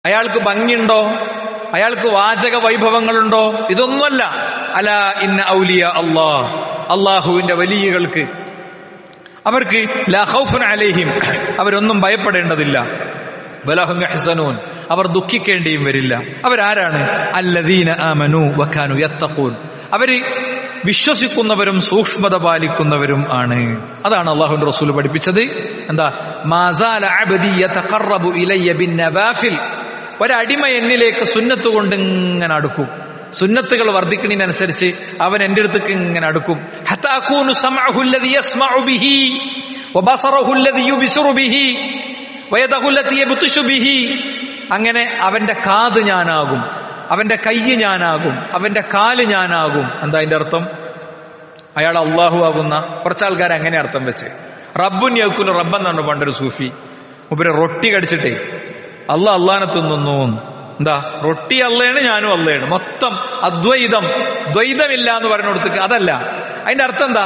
അയാൾക്ക് ഭംഗിയുണ്ടോ അയാൾക്ക് വാചക വൈഭവങ്ങളുണ്ടോ ഇതൊന്നുമല്ല അല ഇന്ന ഔലിയ അള്ളാ അള്ളാഹുവിന്റെ വലിയകൾക്ക് അവർക്ക് ലാ ഖൗഫുൻ അലൈഹിം അവരൊന്നും ഭയപ്പെടേണ്ടതില്ല വലഹും യഹ്സനൂൻ അവർ ദുഃഖിക്കേണ്ടിയും വരില്ല അവരാരാണ് അല്ലദീന ആമനു വക്കാനു യത്തഖൂൻ അവര് വിശ്വസിക്കുന്നവരും സൂക്ഷ്മത പാലിക്കുന്നവരും ആണ് അതാണ് അള്ളാഹുന്റെ റസൂൽ പഠിപ്പിച്ചത് എന്താ മാസാല അബ്ദി യതഖറബു ഇലയ്യ ബിന്നവാഫിൽ ഒരടിമ എന്നിലേക്ക് സുന്നത്ത് കൊണ്ട് ഇങ്ങനെ അടുക്കും സുന്നത്തുകൾ വർദ്ധിക്കുന്നതിനനുസരിച്ച് അവൻ എൻ്റെ അടുത്തേക്ക് ഇങ്ങനെ അടുക്കും ഹത്താകൂനു സമഅഹു അല്ലദി യസ്മഉ ബിഹി വബസറഹു അല്ലദി യുബ്സിറു ബിഹി വയദഹു അല്ലതി യബ്തിഷു ബിഹി അങ്ങനെ അവന്റെ കാത് ഞാനാകും അവന്റെ കൈ ഞാനാകും അവന്റെ കാല് ഞാനാകും എന്താ അതിന്റെ അർത്ഥം അയാൾ അള്ളാഹു ആകുന്ന കുറച്ചാൾക്കാർ അങ്ങനെ അർത്ഥം വെച്ച് റബ്ബുൻ യക്കുലു റബ്ബെന്നാണ് പണ്ടൊരു സൂഫി ഉപരി റൊട്ടി കടിച്ചിട്ടേ അല്ല അള്ളാനെ തിന്നുന്നു എന്താ റൊട്ടി അള്ളയാണ് ഞാനും അള്ളയാണ് മൊത്തം അദ്വൈതം ദ്വൈതമില്ല എന്ന് പറഞ്ഞിടത്തേക്ക് അതല്ല അതിന്റെ അർത്ഥം എന്താ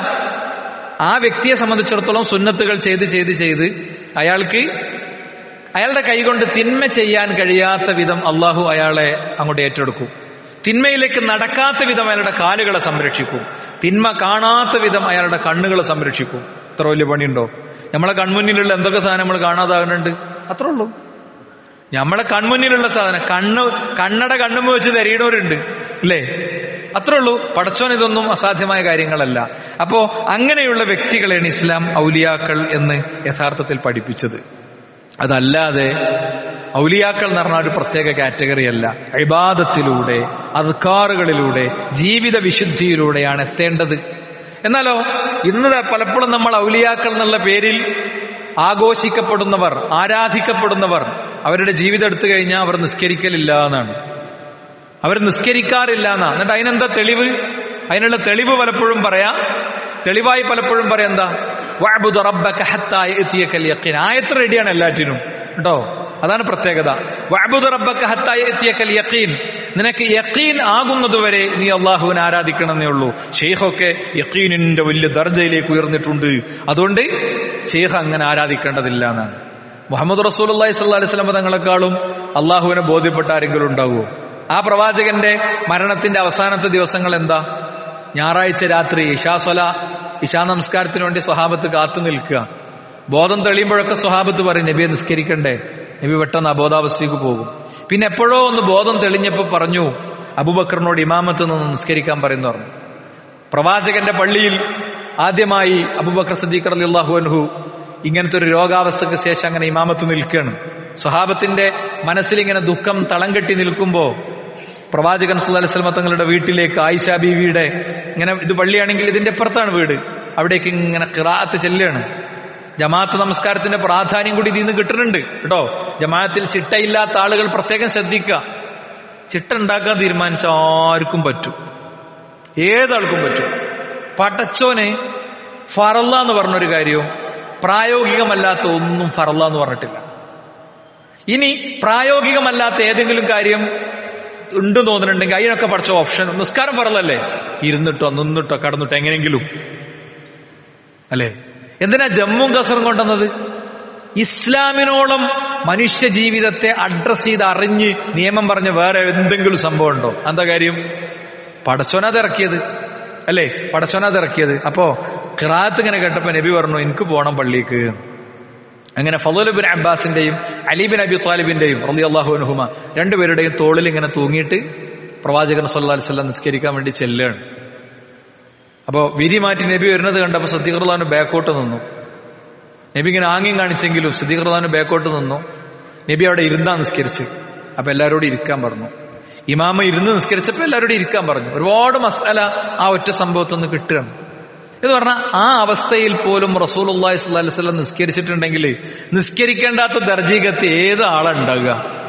ആ വ്യക്തിയെ സംബന്ധിച്ചിടത്തോളം സുന്നത്തുകൾ ചെയ്ത് ചെയ്ത് ചെയ്ത് അയാൾക്ക് അയാളുടെ കൈകൊണ്ട് തിന്മ ചെയ്യാൻ കഴിയാത്ത വിധം അള്ളാഹു അയാളെ അങ്ങോട്ട് ഏറ്റെടുക്കും തിന്മയിലേക്ക് നടക്കാത്ത വിധം അയാളുടെ കാലുകളെ സംരക്ഷിക്കും തിന്മ കാണാത്ത വിധം അയാളുടെ കണ്ണുകളെ സംരക്ഷിക്കും ഇത്ര വലിയ പണിയുണ്ടോ നമ്മളെ കൺമുന്നിലുള്ള എന്തൊക്കെ സാധനം നമ്മൾ കാണാതാകുന്നുണ്ട് അത്രേ ഉള്ളൂ നമ്മളെ കൺമുന്നിലുള്ള സാധനം കണ്ണ് കണ്ണട കണ്ണുമ്പ് വെച്ച് തെരയണവരുണ്ട് അല്ലേ അത്രേ ഉള്ളൂ പടച്ചോൻ ഇതൊന്നും അസാധ്യമായ കാര്യങ്ങളല്ല അപ്പോ അങ്ങനെയുള്ള വ്യക്തികളെയാണ് ഇസ്ലാം ഔലിയാക്കൾ എന്ന് യഥാർത്ഥത്തിൽ പഠിപ്പിച്ചത് അതല്ലാതെ ഔലിയാക്കൾ എന്ന് പറഞ്ഞ ഒരു പ്രത്യേക കാറ്റഗറി അല്ല ഇബാദത്തിലൂടെ അദ്കാറുകളിലൂടെ ജീവിത വിശുദ്ധിയിലൂടെയാണ് എത്തേണ്ടത് എന്നാലോ ഇന്ന് പലപ്പോഴും നമ്മൾ ഔലിയാക്കൾ എന്നുള്ള പേരിൽ ആഘോഷിക്കപ്പെടുന്നവർ ആരാധിക്കപ്പെടുന്നവർ അവരുടെ ജീവിതം എടുത്തു കഴിഞ്ഞാൽ അവർ നിസ്കരിക്കലില്ല എന്നാണ് അവർ നിസ്കരിക്കാറില്ല എന്നാ എന്നിട്ട് അതിനെന്താ തെളിവ് അതിനുള്ള തെളിവ് പലപ്പോഴും പറയാ തെളിവായി പലപ്പോഴും പറയാം എന്താ വഅബ്ദു റബ്ബക ഹത്താ യഅതിയകൽ യഖീൻ ആയത്ത് റെഡിയാണ് എല്ലാറ്റിനും കേട്ടോ അതാണ് പ്രത്യേകത വഅബ്ദു റബ്ബക ഹത്താ യഅതിയകൽ യഖീൻ നിനക്ക് യഖീൻ ആകുന്നതുവരെ നീ അള്ളാഹുവിനെ ആരാധിക്കണമെന്നേ ഉള്ളൂ ഷെയ്ഖൊക്കെ യഖീനിന്റെ വലിയ ദർജയിലേക്ക് ഉയർന്നിട്ടുണ്ട് അതുകൊണ്ട് ഷെയ്ഖ് അങ്ങനെ ആരാധിക്കേണ്ടതില്ല എന്നാണ് മുഹമ്മദ് റസൂൽ അള്ളാഹി സ്വല്ലാ അലൈഹി സ്വലം തങ്ങളെക്കാളും അള്ളാഹുവിനെ ബോധ്യപ്പെട്ട ആരെങ്കിലും ഉണ്ടാവുമോ ആ പ്രവാചകന്റെ മരണത്തിന്റെ അവസാനത്തെ ദിവസങ്ങൾ എന്താ ഞായറാഴ്ച രാത്രി ഇഷാസ്വല ഇഷാ നമസ്കാരത്തിന് വേണ്ടി സ്വഹാബത്ത് കാത്തു നിൽക്കുക ബോധം തെളിയുമ്പോഴൊക്കെ സ്വഹാബത്ത് പറയും നബിയെ നിസ്കരിക്കണ്ടേ നബി പെട്ടെന്ന് അബോധാവസ്ഥയ്ക്ക് പോകും പിന്നെ എപ്പോഴോ ഒന്ന് ബോധം തെളിഞ്ഞപ്പോൾ പറഞ്ഞു അബുബക്കറിനോട് ഇമാമത്ത് നിന്ന് നിസ്കരിക്കാൻ പറയുന്നു പറഞ്ഞു പ്രവാചകന്റെ പള്ളിയിൽ ആദ്യമായി അബുബക്കർ സദീഖർ അലി അള്ളാഹു അൻഹു ഇങ്ങനത്തെ ഒരു രോഗാവസ്ഥക്ക് ശേഷം അങ്ങനെ ഇമാമത്ത് നിൽക്കുകയാണ് സ്വഹാബത്തിന്റെ മനസ്സിൽ ഇങ്ങനെ ദുഃഖം തളം കെട്ടി നിൽക്കുമ്പോ പ്രവാചകൻ സുല്ലാ സ്വലമ തങ്ങളുടെ വീട്ടിലേക്ക് ആയിഷ ബീവിയുടെ ഇങ്ങനെ ഇത് പള്ളിയാണെങ്കിൽ ഇതിന്റെ അപ്പുറത്താണ് വീട് അവിടേക്ക് ഇങ്ങനെ കിറാത്ത് ചെല്ലുകയാണ് ജമാഅത്ത് നമസ്കാരത്തിന്റെ പ്രാധാന്യം കൂടി ഇതിൽ നിന്ന് കിട്ടുന്നുണ്ട് കേട്ടോ ജമാഅത്തിൽ ചിട്ടയില്ലാത്ത ആളുകൾ പ്രത്യേകം ശ്രദ്ധിക്കുക ചിട്ട ഉണ്ടാക്കാൻ തീരുമാനിച്ച ആർക്കും പറ്റും ഏതാൾക്കും പറ്റും പടച്ചോനെ ഫറല്ല എന്ന് പറഞ്ഞൊരു കാര്യവും പ്രായോഗികമല്ലാത്ത ഒന്നും ഫറല്ല എന്ന് പറഞ്ഞിട്ടില്ല ഇനി പ്രായോഗികമല്ലാത്ത ഏതെങ്കിലും കാര്യം ഉണ്ട് തോന്നുന്നുണ്ടെങ്കിൽ അതിനൊക്കെ പഠിച്ച ഓപ്ഷൻ നിസ്കാരം പറലല്ലേ ഇരുന്നിട്ടോ നിന്നിട്ടോ കടന്നിട്ടോ എങ്ങനെയെങ്കിലും അല്ലേ എന്തിനാ ജമ്മും കസറും കൊണ്ടുവന്നത് ഇസ്ലാമിനോളം മനുഷ്യ ജീവിതത്തെ അഡ്രസ് ചെയ്ത് അറിഞ്ഞ് നിയമം പറഞ്ഞ വേറെ എന്തെങ്കിലും സംഭവം ഉണ്ടോ എന്താ കാര്യം പടച്ചോനത് ഇറക്കിയത് അല്ലേ പടച്ചോനത് ഇറക്കിയത് അപ്പോ ഖിറാത്ത് ഇങ്ങനെ കേട്ടപ്പോ നബി പറഞ്ഞു എനിക്ക് പോണം പള്ളിക്ക് അങ്ങനെ ഫലോലുബിൻ അബ്ബാസിന്റെയും അലീബിൻ അബി താലിബിന്റെയും റലി അള്ളാഹു അനുഹുമ രണ്ടുപേരുടെയും തോളിൽ ഇങ്ങനെ തൂങ്ങിയിട്ട് പ്രവാചകൻ സല്ലാ വല്ലം നിസ്കരിക്കാൻ വേണ്ടി ചെല്ലുകയാണ് അപ്പോ വിരി മാറ്റി നബി വരുന്നത് കണ്ടപ്പോ സദ്ദീഖർലാന് ബാക്കോട്ട് നിന്നു നബി ഇങ്ങനെ ആംഗ്യം കാണിച്ചെങ്കിലും സദ്ദീഖർലാന് ബാക്കോട്ട് നിന്നു നബി അവിടെ ഇരുന്നാ നിസ്കരിച്ച് അപ്പൊ എല്ലാവരോടും ഇരിക്കാൻ പറഞ്ഞു ഇമാമ ഇരുന്ന് നിസ്കരിച്ചപ്പോ എല്ലാവരോടും ഇരിക്കാൻ പറഞ്ഞു ഒരുപാട് മസാല ആ ഒറ്റ സംഭവത്തിൽ നിന്ന് കിട്ടുകയാണ് എന്ന് പറഞ്ഞാൽ ആ അവസ്ഥയിൽ പോലും റസൂൽ അള്ളാഹി സ്വല്ലി വല്ലം നിസ്കരിച്ചിട്ടുണ്ടെങ്കിൽ നിസ്കരിക്കേണ്ടാത്ത ദർജീകത്ത് ഏത് ആളുണ്ടാകുക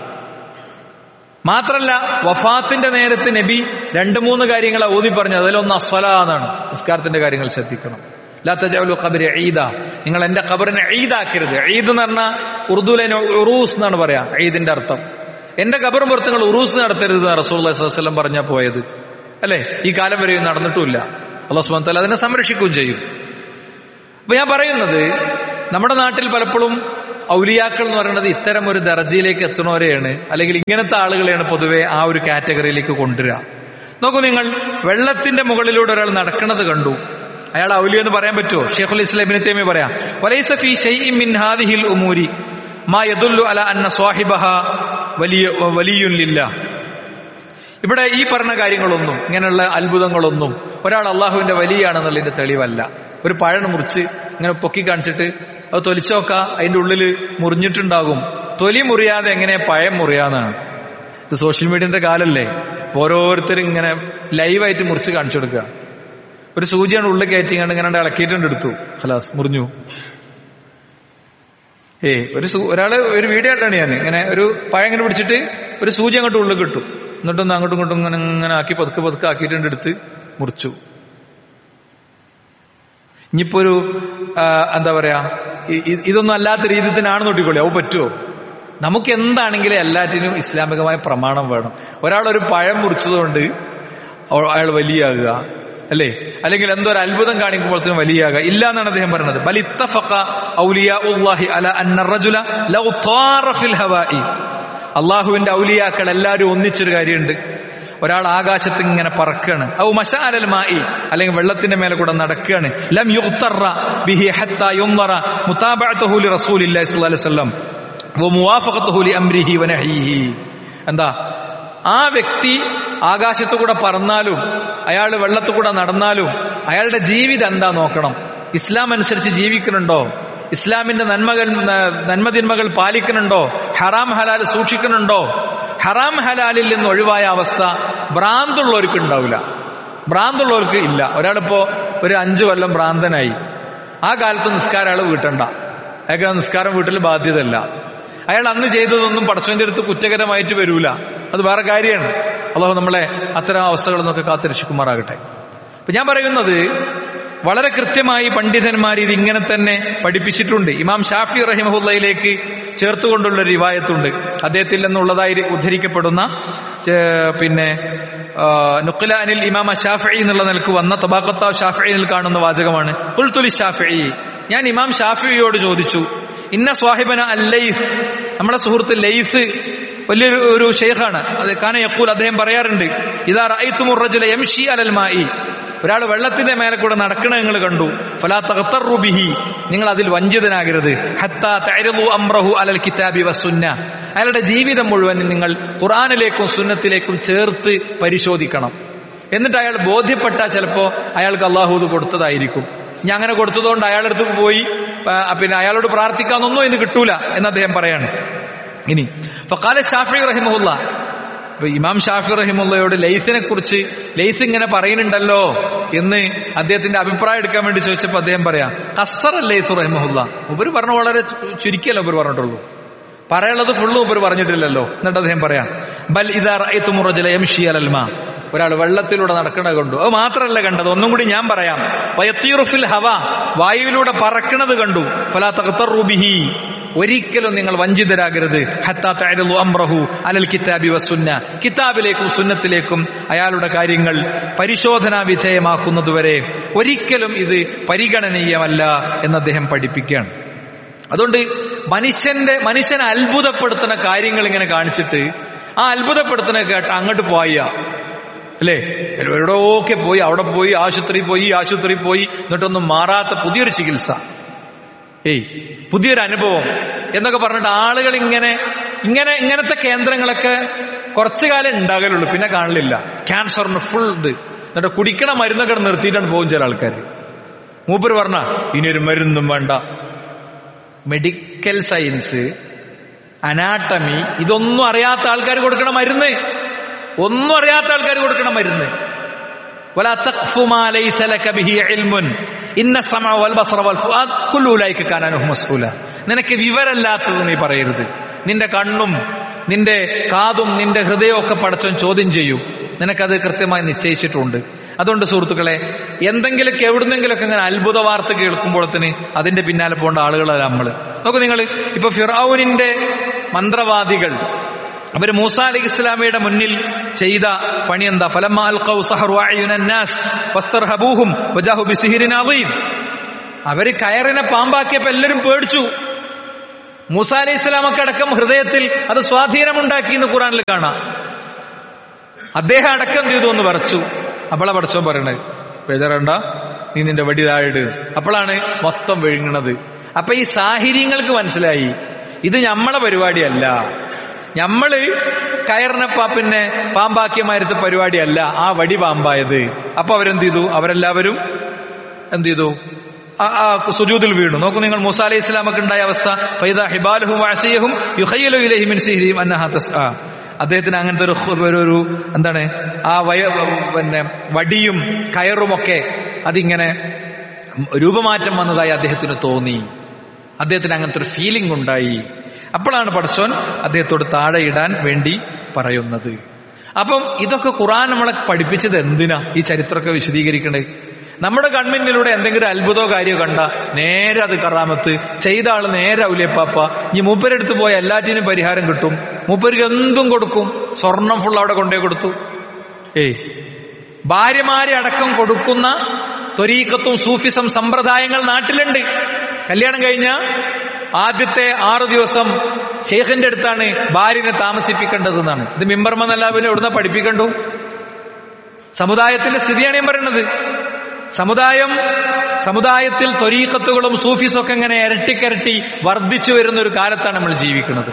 മാത്രല്ല വഫാത്തിന്റെ നേരത്ത് നബി രണ്ട് മൂന്ന് കാര്യങ്ങൾ ഓതി പറഞ്ഞു അതിലൊന്ന് അസ്വല എന്നാണ് നിസ്കാരത്തിന്റെ കാര്യങ്ങൾ ശ്രദ്ധിക്കണം ലാത്തജാലു ഖബരി ഈദ നിങ്ങൾ എന്റെ ഖബറിനെ ഈദാക്കരുത് ഈദ് എന്ന് പറഞ്ഞാൽ ഉറുദുലെ ഉറൂസ് എന്നാണ് പറയാ ഈദിന്റെ അർത്ഥം എന്റെ ഖബർ പുറത്ത് നിങ്ങൾ ഉറൂസ് നടത്തരുത് റസൂൽ വസ്ലം പറഞ്ഞാ പോയത് അല്ലെ ഈ കാലം വരെയും നടന്നിട്ടുമില്ല അള്ളാഹു സുബാൻ അതിനെ സംരക്ഷിക്കുകയും ചെയ്യും അപ്പൊ ഞാൻ പറയുന്നത് നമ്മുടെ നാട്ടിൽ പലപ്പോഴും ഔലിയാക്കൾ എന്ന് പറയുന്നത് ഇത്തരം ഒരു ദർജയിലേക്ക് എത്തുന്നവരെയാണ് അല്ലെങ്കിൽ ഇങ്ങനത്തെ ആളുകളെയാണ് പൊതുവെ ആ ഒരു കാറ്റഗറിയിലേക്ക് കൊണ്ടുവരിക നോക്കൂ നിങ്ങൾ വെള്ളത്തിന്റെ മുകളിലൂടെ ഒരാൾ നടക്കുന്നത് കണ്ടു അയാൾ ഔലിയ എന്ന് പറയാൻ പറ്റുമോ ഷെയ്ഖുൽ ഇസ്ലാമിനെ തേമി പറയാം വലൈസ ഫീ ഷൈഇൻ മിൻ ഹാദിഹിൽ ഉമൂരി മാ യദുല്ലു അല അന്ന സ്വാഹിബഹ വലിയ വലിയുൻ ലില്ലാഹ് ഇവിടെ ഈ പറഞ്ഞ കാര്യങ്ങളൊന്നും ഇങ്ങനെയുള്ള അത്ഭുതങ്ങളൊന്നും ഒരാൾ അള്ളാഹുവിന്റെ വലിയാണെന്നുള്ളതിന്റെ തെളിവല്ല ഒരു പഴം മുറിച്ച് ഇങ്ങനെ പൊക്കി കാണിച്ചിട്ട് അത് തൊലിച്ചോക്ക അതിന്റെ ഉള്ളില് മുറിഞ്ഞിട്ടുണ്ടാകും തൊലി മുറിയാതെ എങ്ങനെ പഴം മുറിയാന്നാണ് ഇത് സോഷ്യൽ മീഡിയന്റെ കാലല്ലേ ഓരോരുത്തരും ഇങ്ങനെ ലൈവായിട്ട് മുറിച്ച് കാണിച്ചു കൊടുക്കുക ഒരു സൂചിയാണ് ഉള്ളിൽ കയറ്റിങ്ങാണ്ട് ഇങ്ങനെ ഇളക്കിയിട്ടുണ്ട് എടുത്തു ഹലാസ് മുറിഞ്ഞു ഏ ഒരു സൂ- ഒരാള് ഒരു വീഡിയോ ആയിട്ടാണ് ഞാൻ ഇങ്ങനെ ഒരു പഴം ഇങ്ങനെ പിടിച്ചിട്ട് ഒരു സൂചി അങ്ങോട്ട് ഉള്ളിൽ കിട്ടും എന്നിട്ടൊന്ന് അങ്ങോട്ടും ഇങ്ങോട്ടും ഇങ്ങനെ ഇങ്ങനെ ആക്കി പതുക്കെ പതുക്കെ ആക്കിയിട്ടുണ്ട് എടുത്ത് മുറിച്ചു ഇനിയിപ്പോ ഒരു ആ, എന്താ പറയാ ഇ- ഇ- ഇതൊന്നും അല്ലാത്ത രീതിയിൽ തന്നെയാണ് നോട്ടിക്കൊള്ളി അത് പറ്റുമോ നമുക്ക് എന്താണെങ്കിലും എല്ലാറ്റിനും ഇസ്ലാമികമായ പ്രമാണം വേണം ഒരാൾ ഒരു പഴം മുറിച്ചതുകൊണ്ട് അ- അയാൾ വലിയാകുക അല്ലേ അല്ലെങ്കിൽ എന്തോ ഒരു അത്ഭുതം കാണിക്കുമ്പോഴത്തേനും വലിയാകുക ഇല്ല എന്നാണ് അദ്ദേഹം പറയുന്നത് ബൽ ഇത്തഫഖ ഔലിയാഉല്ലാഹി അല അന്ന റജുല ലൗ ത്വാറ ഫിൽ ഹവാഇ അള്ളാഹുവിന്റെ ഔലിയാക്കൾ എല്ലാവരും ഒന്നിച്ചൊരു കാര്യമുണ്ട് ഒരാൾ ആകാശത്ത് ഇങ്ങനെ പറക്കാണ് ഔ മശാലൽ മായി അല്ലെങ്കിൽ വെള്ളത്തിന്റെ മേലെ കൂടെ നടക്കുകയാണ് ലം യുഖ്തറ ബിഹി ഹത്താ യുൻവറ മുതാബഅതുഹു ലി റസൂലില്ലാഹി സ്വല്ലല്ലാഹു അലൈഹി വസല്ലം വമുവാഫഖതുഹു ലി അംരിഹി വനഹീഹി എന്താ ആ വ്യക്തി ആകാശത്തു കൂടെ പറന്നാലും അയാൾ വെള്ളത്തു കൂടെ നടന്നാലും അയാളുടെ ജീവിതം എന്താ നോക്കണം ഇസ്ലാം അനുസരിച്ച് ജീവിക്കുന്നുണ്ടോ ഇസ്ലാമിന്റെ നന്മകൾ നന്മതിന്മകൾ പാലിക്കുന്നുണ്ടോ ഹറാം ഹലാൽ സൂക്ഷിക്കുന്നുണ്ടോ ഹറാം ഹലാലിൽ നിന്ന് ഒഴിവായ അവസ്ഥ ഭ്രാന്തുള്ളവർക്ക് ഉണ്ടാവില്ല ഭ്രാന്തുള്ളവർക്ക് ഇല്ല ഒരാളിപ്പോ ഒരു അഞ്ചു കൊല്ലം ഭ്രാന്തനായി ആ കാലത്ത് നിസ്കാരം അയാൾ വീട്ടണ്ട അയാൾക്ക് ആ നിസ്കാരം വീട്ടിൽ ബാധ്യതയല്ല അയാൾ അന്ന് ചെയ്തതൊന്നും പടച്ചവന്റെ അടുത്ത് കുറ്റകരമായിട്ട് വരൂല അത് വേറെ കാര്യമാണ് അള്ളാഹു നമ്മളെ അത്തരം അവസ്ഥകളിൽ നിന്നൊക്കെ കാത്തിരക്ഷിക്കുമാറാകട്ടെ അപ്പൊ ഞാൻ പറയുന്നത് വളരെ കൃത്യമായി പണ്ഡിതന്മാർ ഇത് ഇങ്ങനെ തന്നെ പഠിപ്പിച്ചിട്ടുണ്ട് ഇമാം ഷാഫി റഹിമഹുല്ലയിലേക്ക് ചേർത്തുകൊണ്ടുള്ള ഒരു റിവായത്തുണ്ട് അദ്ദേഹത്തിൽ നിന്നുള്ളതായി ഉദ്ധരിക്കപ്പെടുന്ന ഏർ, പിന്നെ ആ, നുഖ്ല അനിൽ ഇമാം ഷാഫി എന്നുള്ള നിലക്ക് വന്ന തബാഖത്ത ഷാഫിയിൽ കാണുന്ന വാചകമാണ് കുൽത്തുലി ഷാഫി ഞാൻ ഇമാം ഷാഫിയോട് ചോദിച്ചു ഇന്ന സ്വാഹിബന അൽ ലൈസ് നമ്മുടെ സുഹൃത്ത് ലൈസ് വലിയൊരു ഒരു ഷെയ്ഖാണ് അത് കാന യക്കൂൽ അദ്ദേഹം പറയാറുണ്ട് ഇതാ റഅയ്തുമുർ റജുല യംശി അലൽ മായി ഒരാൾ വെള്ളത്തിന്റെ മേലെ കൂടെ നടക്കണ നിങ്ങൾ കണ്ടു ഫലാ തഗ്തറു ബിഹി നിങ്ങൾ അതിൽ വഞ്ചിതനാകരുത് ഹത്താ തഅരിദു അംറഹു അലൽ കിതാബി വസുന്ന അയാളുടെ ജീവിതം മുഴുവൻ നിങ്ങൾ ഖുർആനിലേക്കും സുന്നത്തിലേക്കും ചേർത്ത് പരിശോധിക്കണം എന്നിട്ട് അയാൾ ബോധ്യപ്പെട്ട ചിലപ്പോ അയാൾക്ക് അള്ളാഹു ഇത് കൊടുത്തതായിരിക്കും ഞാൻ അങ്ങനെ കൊടുത്തതുകൊണ്ട് അയാളുടെ അടുത്ത് പോയി ആ, പിന്നെ അയാളോട് പ്രാർത്ഥിക്കാന്നൊന്നും ഇന്ന് കിട്ടൂല എന്ന് അദ്ദേഹം പറയാണ് ഇനി ഫക്കാല ഷാഫി റഹിമുല്ല ഇപ്പൊ ഇമാം ഷാഫി റഹിമുള്ളയോട് ലൈസിനെ കുറിച്ച് ലൈസ് ഇങ്ങനെ പറയുന്നുണ്ടല്ലോ എന്ന് അദ്ദേഹത്തിന്റെ അഭിപ്രായം എടുക്കാൻ വേണ്ടി ചോദിച്ചപ്പോൾ അദ്ദേഹം പറയാ കസർ ലൈസ് റഹിമുല്ല ഉപര് പറഞ്ഞ വളരെ ചു- ചുരുക്കിയല്ലോ ഉപര് പറഞ്ഞിട്ടുള്ളൂ പറയാനുള്ളത് ഫുള്ളും ഉപര് പറഞ്ഞിട്ടില്ലല്ലോ എന്നിട്ട് അദ്ദേഹം പറയാം ബൽ ഇതാ റഅയ്തു മുറജല യംശി അലൽ മാ ഒരാൾ വെള്ളത്തിലൂടെ നടക്കണ കണ്ടു അത് മാത്രമല്ല കണ്ടത് ഒന്നും കൂടി ഞാൻ പറയാം വയത്തീറു ഫിൽ ഹവ വായുവിലൂടെ പറക്കണത് കണ്ടു ഫലാ തഖ്തറു ബിഹി ഒരിക്കലും നിങ്ങൾ വഞ്ചിതരാകരുത് ഹത്താ തഅരിദു അംറഹു അലൽ കിതാബി വസുന്ന കിതാബിലേക്കും സുന്നത്തിലേക്കും അയാളുടെ കാര്യങ്ങൾ പരിശോധനാ വിധേയമാക്കുന്നതുവരെ ഒരിക്കലും ഇത് പരിഗണനീയമല്ല എന്ന് അദ്ദേഹം പഠിപ്പിക്കുകയാണ് അതുകൊണ്ട് മനുഷ്യന്റെ മനുഷ്യനെ അത്ഭുതപ്പെടുത്തുന്ന കാര്യങ്ങൾ ഇങ്ങനെ കാണിച്ചിട്ട് ആ അത്ഭുതപ്പെടുത്തുന്ന കേട്ട് അങ്ങോട്ട് പോയ അല്ലേ എവിടെയൊക്കെ പോയി അവിടെ പോയി ആശുപത്രി പോയി ഈ ആശുപത്രി പോയി എന്നിട്ടൊന്നും മാറാത്ത പുതിയൊരു ചികിത്സ ഏയ് പുതിയൊരു അനുഭവം എന്നൊക്കെ പറഞ്ഞിട്ട് ആളുകൾ ഇങ്ങനെ ഇങ്ങനെ ഇങ്ങനത്തെ കേന്ദ്രങ്ങളൊക്കെ കുറച്ചു കാലം ഉണ്ടാകലുള്ളൂ പിന്നെ കാണില്ല ക്യാൻസറിന് ഫുൾ ഇത് എന്നിട്ട് കുടിക്കണ മരുന്നൊക്കെ നിർത്തിയിട്ടാണ് പോകും ചില ആൾക്കാർ മൂപ്പര് പറഞ്ഞ ഇനി ഒരു മരുന്നും വേണ്ട മെഡിക്കൽ സയൻസ് അനാട്ടമി ഇതൊന്നും അറിയാത്ത ആൾക്കാർ കൊടുക്കണ മരുന്ന് ഒന്നും അറിയാത്ത ആൾക്കാർ കൊടുക്കണ മരുന്ന് ولا تقف ما ليس لك به علم إن السمع والبصر والفؤاد كل أولئك كان عنه مسؤولا നിനക്ക് വിവരമില്ലാത്തത് നീ പറയരുത് നിന്റെ കണ്ണും നിന്റെ കാതും നിന്റെ ഹൃദയവും ഒക്കെ പടച്ചോൻ ചോദ്യം ചെയ്യും നിനക്കത് കൃത്യമായി നിശ്ചയിച്ചിട്ടുണ്ട് അതുകൊണ്ട് സുഹൃത്തുക്കളെ എന്തെങ്കിലുമൊക്കെ എവിടുന്നെങ്കിലൊക്കെ ഇങ്ങനെ അത്ഭുത വാർത്ത കേൾക്കുമ്പോഴത്തിന് അതിന്റെ പിന്നാലെ പോകേണ്ട ആളുകളല്ല നമ്മള് നോക്കൂ നിങ്ങൾ ഇപ്പൊ ഫിറൌനിന്റെ മന്ത്രവാദികൾ അവര് മൂസ അലി ഇസ്ലാമിയുടെ മുന്നിൽ ചെയ്ത പണി എന്താ ഫലമ്മ അൽഖൗ സഹറു അയ്യുനൻ നാസ് വസ്തർഹബൂഹും വജാഹു ബിസിഹിരിൻ അദീം അവര് കയറിനെ പാമ്പാക്കിയപ്പോ എല്ലാവരും പേടിച്ചു മൂസ അലൈഹി ഇസ്ലാമൊക്കെ അടക്കം ഹൃദയത്തിൽ അത് സ്വാധീനമുണ്ടാക്കി എന്ന് ഖുറാനിൽ കാണാം അദ്ദേഹം അടക്കം ചെയ്തു എന്ന് പറച്ചു അപ്പോളാ പഠിച്ചോൻ പറയണത് ബേജാറണ്ട നീ നിന്റെ വടി താഴിട് അപ്പോഴാണ് മൊത്തം വിഴുങ്ങണത് അപ്പൊ ഈ സാഹിര്യങ്ങൾക്ക് മനസ്സിലായി ഇത് ഞമ്മളെ പരിപാടിയല്ല ഞമ്മള് കയറിനപ്പ പിന്നെ പാമ്പാക്കിയ മാരത്തെ പരിപാടിയല്ല ആ വടി പാമ്പായത് അപ്പൊ അവരെന്ത് ചെയ്തു അവരെല്ലാവരും എന്ത് ചെയ്തു ആ- ആ സുജൂദിൽ വീണു നോക്കൂ നിങ്ങൾ മൂസ അലൈഹി ഇസ്ലാമൊക്കെ ഉണ്ടായ അവസ്ഥ ഫൈദ ഹിബാലുഹും വാസിയഹും യുഹയ്യലു ഇലൈഹി മിൻ സിഹ്രിഹിം അന്നഹാ തസ്ആ അദ്ദേഹത്തിന് അങ്ങനത്തെ ഒരു ഹു- ഒരു ഒരു എന്താണ് ആ വയ പിന്നെ വടിയും കയറുമൊക്കെ അതിങ്ങനെ രൂപമാറ്റം വന്നതായി അദ്ദേഹത്തിന് തോന്നി അദ്ദേഹത്തിന് അങ്ങനത്തെ ഒരു ഫീലിംഗ് ഉണ്ടായി അപ്പോഴാണ് പടച്ചോൻ അദ്ദേഹത്തോട് താഴെ ഇടാൻ വേണ്ടി പറയുന്നത് അപ്പം ഇതൊക്കെ ഖുറാൻ നമ്മളെ പഠിപ്പിച്ചത് എന്തിനാ ഈ ചരിത്രമൊക്കെ വിശദീകരിക്കണേ നമ്മുടെ കൺമുന്നിലൂടെ എന്തെങ്കിലും അത്ഭുതമോ കാര്യമോ കണ്ട നേരെ അത് കറാമത്ത് ചെയ്ത ആള് നേരെ ഔലിയപ്പാപ്പ ഇനി മൂപ്പരെടുത്ത് പോയ എല്ലാറ്റിനും പരിഹാരം കിട്ടും മൂപ്പർക്ക് എന്തും കൊടുക്കും സ്വർണം ഫുൾ അവിടെ കൊണ്ടേ കൊടുത്തു ഏയ് ഭാര്യമാരെ അടക്കം കൊടുക്കുന്ന ത്വരീക്കത്തും സൂഫിസം സമ്പ്രദായങ്ങൾ നാട്ടിലുണ്ട് കല്യാണം കഴിഞ്ഞ ആദ്യത്തെ ആറ് ദിവസം ഷെയ്ഖിന്റെ അടുത്താണ് ഭാര്യനെ താമസിപ്പിക്കേണ്ടതെന്നാണ് ഇത് മിമ്പർമെന്നല്ല പിന്നെ എവിടുന്ന പഠിപ്പിക്കണ്ടു സമുദായത്തിന്റെ സ്ഥിതിയാണ് ഞാൻ പറയുന്നത് സമുദായം സമുദായത്തിൽ ത്വരീക്കത്തുകളും സൂഫീസും ഒക്കെ ഇങ്ങനെ ഇരട്ടിക്കരട്ടി വർദ്ധിച്ചു വരുന്ന ഒരു കാലത്താണ് നമ്മൾ ജീവിക്കുന്നത്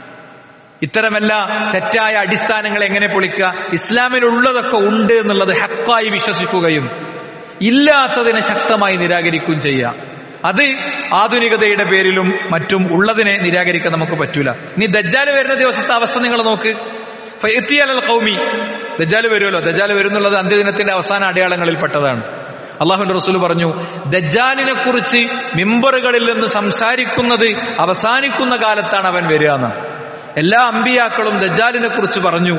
ഇത്തരമല്ല തെറ്റായ അടിസ്ഥാനങ്ങൾ എങ്ങനെ പൊളിക്കുക ഇസ്ലാമിലുള്ളതൊക്കെ ഉണ്ട് എന്നുള്ളത് ഹക്കായി വിശ്വസിക്കുകയും ഇല്ലാത്തതിനെ ശക്തമായി നിരാകരിക്കുകയും ചെയ്യുക അത് ആധുനികതയുടെ പേരിലും മറ്റും ഉള്ളതിനെ നിരാകരിക്കാൻ നമുക്ക് പറ്റൂല ഇനി ദജ്ജാല് വരുന്ന ദിവസത്തെ അവസ്ഥ നിങ്ങൾ നോക്ക് ഫയത്തിയൽ കൗമി ദജ്ജാല് വരുമല്ലോ ദജ്ജാല് വരുന്നുള്ളത് അന്ത്യദിനത്തിന്റെ അവസാന അടയാളങ്ങളിൽ പെട്ടതാണ് അള്ളാഹുന്റെ റസൂൽ പറഞ്ഞു ദജ്ജാലിനെ കുറിച്ച് മിമ്പറുകളിൽ നിന്ന് സംസാരിക്കുന്നത് അവസാനിക്കുന്ന കാലത്താണ് അവൻ വരിക എന്ന് എല്ലാ അമ്പിയാക്കളും ദജ്ജാലിനെ കുറിച്ച് പറഞ്ഞു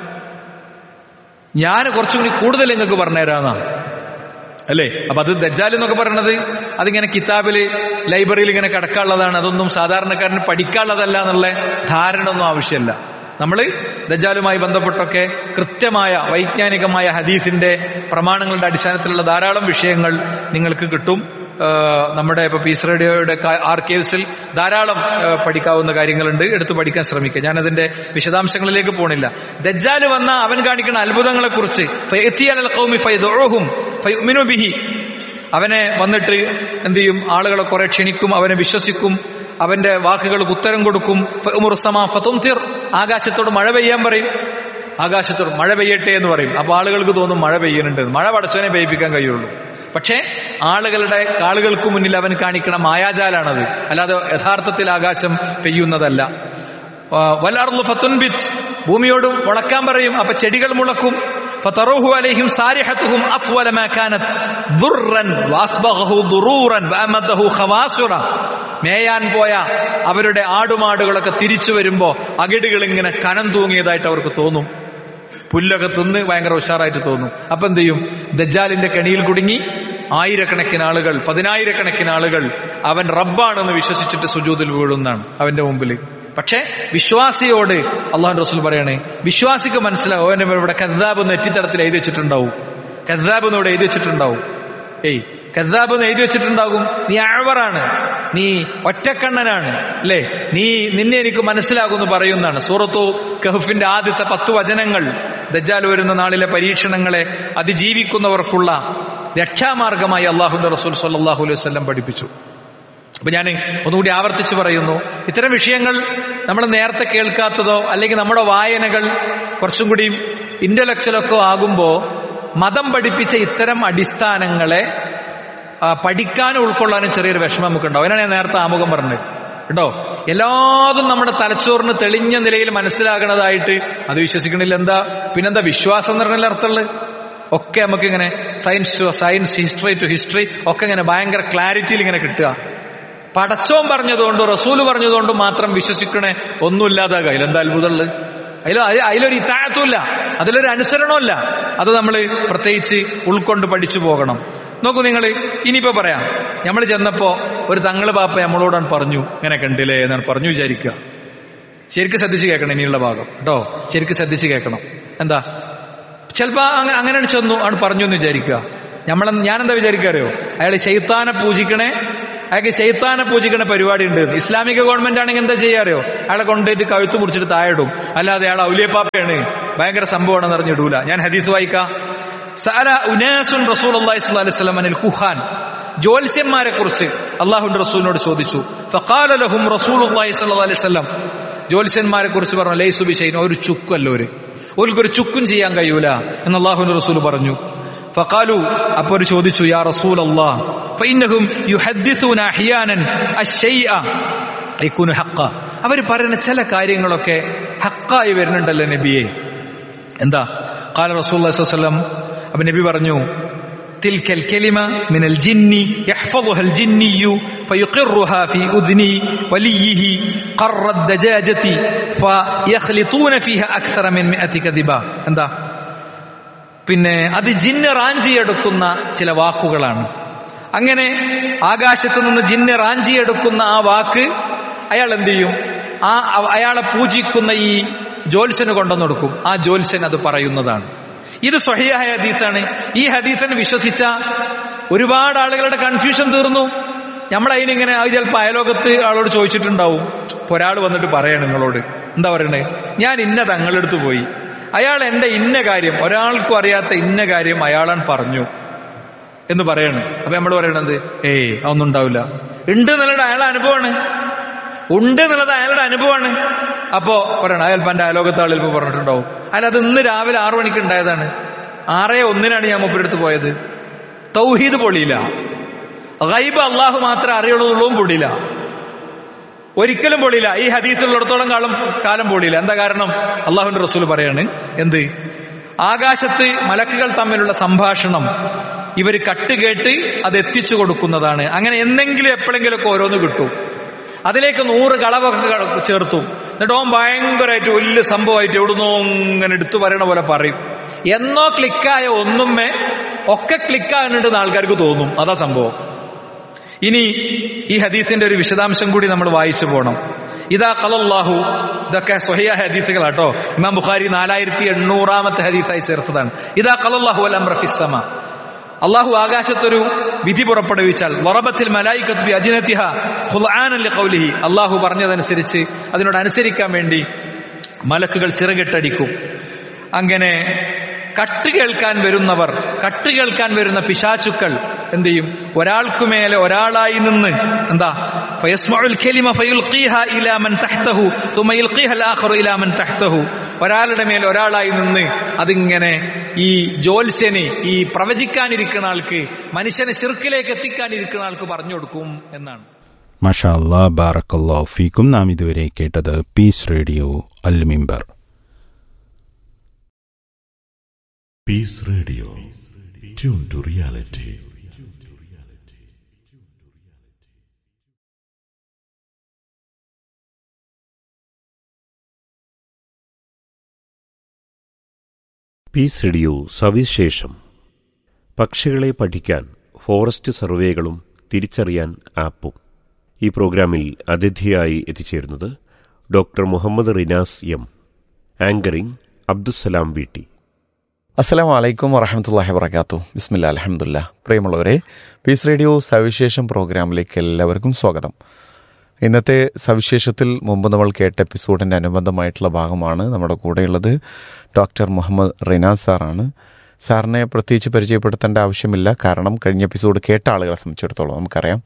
ഞാൻ കുറച്ചും കൂടി കൂടുതൽ നിങ്ങൾക്ക് പറഞ്ഞുതരാന്നാണ് അല്ലേ അപ്പൊ അത് ദജ്ജാൽ എന്നൊക്കെ പറയണത് അതിങ്ങനെ കിതാബില് ലൈബ്രറിയിൽ ഇങ്ങനെ കിടക്കാനുള്ളതാണ് അതൊന്നും സാധാരണക്കാരന് പഠിക്കാനുള്ളതല്ല എന്നുള്ള ധാരണ ഒന്നും ആവശ്യമല്ല നമ്മൾ ദജ്ജാലുമായി ബന്ധപ്പെട്ടൊക്കെ കൃത്യമായ വൈജ്ഞാനികമായ ഹദീസിന്റെ പ്രമാണങ്ങളുടെ അടിസ്ഥാനത്തിലുള്ള ധാരാളം വിഷയങ്ങൾ നിങ്ങൾക്ക് കിട്ടും ആ, നമ്മുടെ ഇപ്പൊ പീസ് റേഡിയോയുടെ ആർക്കേവ്സിൽ ധാരാളം ആ, പഠിക്കാവുന്ന കാര്യങ്ങളുണ്ട് എടുത്തു പഠിക്കാൻ ശ്രമിക്കുക ഞാനതിന്റെ വിശദാംശങ്ങളിലേക്ക് പോണില്ല ദജ്ജാല് വന്ന അവൻ കാണിക്കുന്ന അത്ഭുതങ്ങളെ കുറിച്ച് അവനെ വന്നിട്ട് എന്ത് ചെയ്യും ആളുകളെ കുറെ ക്ഷണിക്കും അവനെ വിശ്വസിക്കും അവന്റെ വാക്കുകൾക്ക് ഉത്തരം കൊടുക്കും ഫഉമുറുസമാ ഫതുംതിർ. ആകാശത്തോട് മഴ പെയ്യാൻ പറയും ആകാശത്തോട് മഴ പെയ്യട്ടെ എന്ന് പറയും അപ്പൊ ആളുകൾക്ക് തോന്നും മഴ പെയ്യുന്നുണ്ട് എന്ന്. മഴ പടച്ചവനെ പെയ്യിപ്പിക്കാൻ കഴിയുള്ളൂ പക്ഷേ ആളുകളുടെ ആളുകൾക്ക് മുന്നിൽ അവൻ കാണിക്കണ മായാജാലാണത് അല്ലാതെ യഥാർത്ഥത്തിൽ ആകാശം പെയ്യുന്നതല്ല ആ, വലർന്നു ഫത്തുൻബിത്ത് ഭൂമിയോട് മുളക്കാൻ പറയും അപ്പൊ ചെടികൾ മുളക്കും ഫതറൂഹു അലൈഹിം സാരിഹത്തുഹും അത്വല മാ കാനത് ദുർറൻ വാസ്ബഹു ദുറൂറൻ വഅമദഹു ഖവാസുറ മേയാൻ പോയ അവരുടെ ആടുമാടുകളൊക്കെ തിരിച്ചു വരുമ്പോ അകിടുകൾ ഇങ്ങനെ കനം തൂങ്ങിയതായിട്ട് അവർക്ക് തോന്നും പുല്ലൊക്കെ തിന്ന് ഭയങ്കര ഉഷാറായിട്ട് തോന്നും അപ്പൊ എന്ത് ചെയ്യും ദജ്ജാലിന്റെ കെണിയിൽ കുടുങ്ങി ആയിരക്കണക്കിന് ആളുകൾ പതിനായിരക്കണക്കിന് ആളുകൾ അവൻ റബ്ബാണെന്ന് വിശ്വസിച്ചിട്ട് സുജൂതിൽ വീഴുന്നതാണ് അവന്റെ മുമ്പിൽ പക്ഷേ വിശ്വാസിയോട് അള്ളാഹു റസൂൽ പറയണേ വിശ്വാസിക്ക് മനസ്സിലാവും അവന്റെ ഇവിടെ കദ്ദാബ് നെറ്റിത്തടത്തിൽ എഴുതി വെച്ചിട്ടുണ്ടാവും കദ്ദാബ് ഇവിടെ എഴുതി വെച്ചിട്ടുണ്ടാവും ഏയ് കദ്ദാബ് എന്ന് എഴുതി വെച്ചിട്ടുണ്ടാകും നീ അഴവറാണ് നീ ഒറ്റക്കണ്ണനാണ് അല്ലേ നീ നിന്നെ എനിക്ക് മനസ്സിലാകുമെന്ന് പറയുന്നതാണ് സൂറത്തു കഹഫിന്റെ ആദ്യത്തെ പത്ത് വചനങ്ങൾ ദജ്ജാൽ വരുന്ന നാളിലെ പരീക്ഷണങ്ങളെ അതിജീവിക്കുന്നവർക്കുള്ള രക്ഷാമാർഗമായി അള്ളാഹുന്റെ റസൂൽ സല്ലാഹു അലൈഹി വല്ലം പഠിപ്പിച്ചു അപ്പൊ ഞാൻ ഒന്നുകൂടി ആവർത്തിച്ച് പറയുന്നു ഇത്തരം വിഷയങ്ങൾ നമ്മൾ നേരത്തെ കേൾക്കാത്തതോ അല്ലെങ്കിൽ നമ്മുടെ വായനകൾ കുറച്ചും കൂടി ഇന്റലക്ച്വലൊക്കെ ആകുമ്പോൾ മതം പഠിപ്പിച്ച ഇത്തരം അടിസ്ഥാനങ്ങളെ ആ, പഠിക്കാനും ഉൾക്കൊള്ളാനും ചെറിയൊരു വിഷമം നമുക്കുണ്ടാവും അതിനാണ് ഞാൻ നേരത്തെ ആമുഖം പറഞ്ഞത് കേട്ടോ എല്ലാതും നമ്മുടെ തലച്ചോറിന് തെളിഞ്ഞ നിലയിൽ മനസ്സിലാകണതായിട്ട് അത് വിശ്വസിക്കണില്ല എന്താ പിന്നെന്താ വിശ്വാസം എന്ന് പറഞ്ഞാൽ അർത്ഥമുള്ളത് ഒക്കെ നമുക്ക് ഇങ്ങനെ science to science history to history ഒക്കെ ഇങ്ങനെ ഭയങ്കര ക്ലാരിറ്റിയിൽ ഇങ്ങനെ കിട്ടുക പടച്ചോൻ പറഞ്ഞതുകൊണ്ടും റസൂല് പറഞ്ഞതുകൊണ്ടും മാത്രം വിശ്വസിക്കണേ ഒന്നുമില്ലാതാകുക അതിലെന്താ അത്ഭുതമുള്ളത് അതിൽ അതിലൊരു ഇത്താഴത്തുമില്ല അതിലൊരു അനുസരണമില്ല അത് നമ്മൾ പ്രത്യേകിച്ച് ഉൾക്കൊണ്ട് പഠിച്ചു പോകണം നോക്കൂ നിങ്ങൾ ഇനിയിപ്പോ പറയാം നമ്മൾ ചെന്നപ്പോ ഒരു തങ്ങള് പാപ്പ നമ്മളോടാണ് പറഞ്ഞു ഇങ്ങനെ കണ്ടില്ലേ എന്നാണ് പറഞ്ഞു വിചാരിക്കുക ശരിക്കും ശ്രദ്ധിച്ച് കേൾക്കണം ഇനിയുള്ള ഭാഗം കേട്ടോ ശരിക്കും ശ്രദ്ധിച്ച് കേൾക്കണം എന്താ ചിലപ്പോ അങ്ങനെ അങ്ങനെയാണ് ചെന്നു ആണ് പറഞ്ഞു എന്ന് വിചാരിക്കുക നമ്മൾ ഞാനെന്താ വിചാരിക്കുക അറിയോ അയാൾ ശൈത്താനെ പൂജിക്കണേ അയാൾക്ക് ശൈത്താനെ പൂജിക്കുന്ന പരിപാടി ഉണ്ട് ഇസ്ലാമിക ഗവൺമെന്റ് ആണെങ്കിൽ എന്താ ചെയ്യാറിയോ അയാളെ കൊണ്ടുപോയിട്ട് കഴുത്ത് മുറിച്ചിട്ട് താഴെടും അല്ലാതെ അയാൾ ഔലിയപ്പാപ്പയാണ് ഭയങ്കര സംഭവമാണെന്ന് അറിഞ്ഞിടൂല ഞാൻ ഹദീസ് വായിക്കാം സഅല ഉനാസുൻ റസൂലുള്ളാഹി സ്വല്ലല്ലാഹി അലൈഹി വസല്ലം അനിൽ കുഹാൻ ജ്യോത്സ്യന്മാരെ കുറിച്ച് അള്ളാഹുന്റെ റസൂലിനോട് ചോദിച്ചു ഫഖാല ലഹും റസൂലുള്ളാഹി സ്വല്ലല്ലാഹി അലൈഹി വസല്ലം ജ്യോത്സ്യന്മാരെ കുറിച്ച് പറഞ്ഞു ലൈസു ബിശൈൻ ഒരു ചുക്കല്ല ഒരു ഒരു ചുക്കും ചെയ്യാൻ കഴിയൂല എന്ന് അള്ളാഹുന്റെ റസൂൽ പറഞ്ഞു ഫഖാലു അപ്പോൾ അവർ ചോദിച്ചു യാ റസൂൽ അള്ളാഹ് ഫഇന്നഹും യുഹദ്ദിസൂന അഹ്യാനൻ അശ്ശൈഅ യകുനു ഹഖ അവർ പറയുന്ന ചില കാര്യങ്ങളൊക്കെ ഹക്കായി വരുന്നുണ്ടല്ലോ നബിയെ എന്താ ഖാല റസൂലുള്ളാഹി സ്വല്ലല്ലാഹു അലൈഹി വസല്ലം അപ്പൊ നബി പറഞ്ഞു تلك الكلمة من الجن يحفظها الجني فيقرها في أذن وليه قر الدجاجة فيخلطون فيها أكثر من مئة كذبا എന്താ പിന്നെ അത് ജിന്ന് റാഞ്ചിയെടുക്കുന്ന ചില വാക്കുകളാണ് അങ്ങനെ ആകാശത്ത് നിന്ന് ജിന്ന് റാഞ്ചിയെടുക്കുന്ന ആ വാക്ക് അയാൾ എന്ത് ചെയ്യും ആ അയാളെ പൂജിക്കുന്ന ഈ ജോത്സ്യന് കൊണ്ടുവന്ന് കൊടുക്കും ആ ജോത്സ്യൻ അത് പറയുന്നതാണ് ഇത് സ്വഹിയായ ഹദീസാണ് ഈ ഹദീസിനെ വിശ്വസിച്ച ഒരുപാട് ആളുകളുടെ കൺഫ്യൂഷൻ തീർന്നു നമ്മൾ അതിനിങ്ങനെ അത് ചിലപ്പോൾ അയലോകത്ത് ആളോട് ചോദിച്ചിട്ടുണ്ടാവും ഇപ്പൊ ഒരാൾ വന്നിട്ട് പറയാണ് നിങ്ങളോട് എന്താ പറയണേ ഞാൻ ഇന്ന തങ്ങളെടുത്ത് പോയി അയാൾ എന്റെ ഇന്ന കാര്യം ഒരാൾക്കും അറിയാത്ത ഇന്ന കാര്യം അയാളാൻ പറഞ്ഞു എന്ന് പറയാണ് അപ്പൊ നമ്മൾ പറയണത് ഏയ് അതൊന്നും ഉണ്ടാവില്ല ഉണ്ട് എന്നുള്ളത് അയാളുടെ അനുഭവമാണ് ഉണ്ട് എന്നുള്ളത് അയാളുടെ അനുഭവമാണ് അപ്പോ പറയണം അയാൾ എന്റെ അയലോകത്തെ ആളിൽ ഇപ്പൊ പറഞ്ഞിട്ടുണ്ടാവും അല്ല അത് ഇന്ന് രാവിലെ ആറു മണിക്ക് ഉണ്ടായതാണ് ആറേ ഒന്നിനാണ് ഞാൻ മുപ്പരെടുത്ത് പോയത് തൗഹീദ് പൊളിയില്ല ഗൈബ് അള്ളാഹു മാത്രമേ അറിയുള്ളതുള്ളൂ പൊടിയില്ല ഒരിക്കലും പൊളിയില്ല ഈ ഹദീസിലുള്ളിടത്തോളം കാലം കാലം പൊളിയില്ല എന്താ കാരണം അള്ളാഹുന്റെ റസൂൽ പറയാണ് എന്ത് ആകാശത്ത് മലക്കുകൾ തമ്മിലുള്ള സംഭാഷണം ഇവർ കട്ടുകേട്ട് അത് എത്തിച്ചു കൊടുക്കുന്നതാണ് അങ്ങനെ എന്തെങ്കിലും എപ്പോഴെങ്കിലുമൊക്കെ ഓരോന്ന് കിട്ടും അതിലേക്ക് നൂറ് കളവൊക്കെ ചേർത്തു എന്നിട്ട് ഓൻ ഭയങ്കരമായിട്ട് വലിയ സംഭവമായിട്ട് എവിടുന്നോ ഇങ്ങനെ എടുത്തു പറയണ പോലെ പറയും എന്നോ ക്ലിക്കായ ഒന്നുമേ ഒക്കെ ക്ലിക്കാകുന്നുണ്ടെന്ന് ആൾക്കാർക്ക് തോന്നും അതാ സംഭവം ഇനി ഈ ഹദീസിന്റെ ഒരു വിശദാംശം കൂടി നമ്മൾ വായിച്ചു പോകണം ഇതാ കലല്ലാഹു ഇതൊക്കെ സ്വഹിയ ഹദീസുകളാട്ടോ ഇമാം ബുഖാരി നാലായിരത്തി എണ്ണൂറാമത്തെ ഹദീസായി ചേർത്തതാണ് ഇതാ കലല്ലാഹു അൽ അമ്രഫിസമ അള്ളാഹു ആകാശത്തൊരു വിധി പുറപ്പെടുവിച്ചാൽ വറബത്തിൽ മലായിക്കത്ത് അജിനത്തിഹ ഖുൽആനല്ലി ഖൗലിഹി അള്ളാഹു പറഞ്ഞതനുസരിച്ച് അതിനോട് അനുസരിക്കാൻ വേണ്ടി മലക്കുകൾ ചിറകിട്ടടിക്കും അങ്ങനെ കട്ട് കേൾക്കാൻ വരുന്നവർ കട്ട് കേൾക്കാൻ വരുന്ന പിശാചുക്കൾ എന്ത് ചെയ്യും ഒരാൾക്കുമേലെ ഒരാളായി നിന്ന് എന്താ ഫയസ്മഉൽ കലിമ ഫയുൽഖീഹ ഇലാ മൻ തഹ്തഹു സുമ യുൽഖീഹ അൽ-ആഖറു ഇലാ മൻ തഹ്തഹു ഒരാളുടെ മേൽ ഒരാളായി നിന്ന് അതിങ്ങനെ ഈ ജോത്സ്യന് ഈ പ്രവചിക്കാനിരിക്കുന്ന ആൾക്ക് മനുഷ്യനെ ശിർക്കിലേക്ക് എത്തിക്കാനിരിക്കുന്ന ആൾക്ക് പറഞ്ഞു കൊടുക്കും എന്നാണ് മഷാ അല്ലാ ബാറക്കല്ലാ ഫീക്കും നാം ഇതുവരെ കേട്ടത് പീസ് റേഡിയോ അൽ മിമ്പർ Peace Radio tune to reality Peace Radio സവിശേഷം പക്ഷികളെ പഠിക്കാൻ ഫോറസ്റ്റ് സർവേകളും തിരിച്ചറിയാൻ ആപ്പും ഈ പ്രോഗ്രാമിൽ അതിഥിയായി എത്തിച്ചേരുന്നത് doctor Muhammad Rinas M anchoring Abdusalam Veetti അസ്സാം വലൈക്കും വറഹമത്തല്ലാഹി വർക്കാത്തു ബിസ്മില്ല അലഹമുല്ല പ്രിയമുള്ളവരെ പീസ് റേഡിയോ സവിശേഷം പ്രോഗ്രാമിലേക്ക് എല്ലാവർക്കും സ്വാഗതം ഇന്നത്തെ സവിശേഷത്തിൽ മുമ്പ് നമ്മൾ കേട്ട എപ്പിസോഡിൻ്റെ അനുബന്ധമായിട്ടുള്ള ഭാഗമാണ് നമ്മുടെ കൂടെയുള്ളത് ഡോക്ടർ മുഹമ്മദ് റിനാസ് സാറാണ് സാറിനെ പ്രത്യേകിച്ച് പരിചയപ്പെടുത്തേണ്ട ആവശ്യമില്ല കാരണം കഴിഞ്ഞ എപ്പിസോഡ് കേട്ട ആളുകളെ സംബന്ധിച്ചിടത്തോളം നമുക്കറിയാം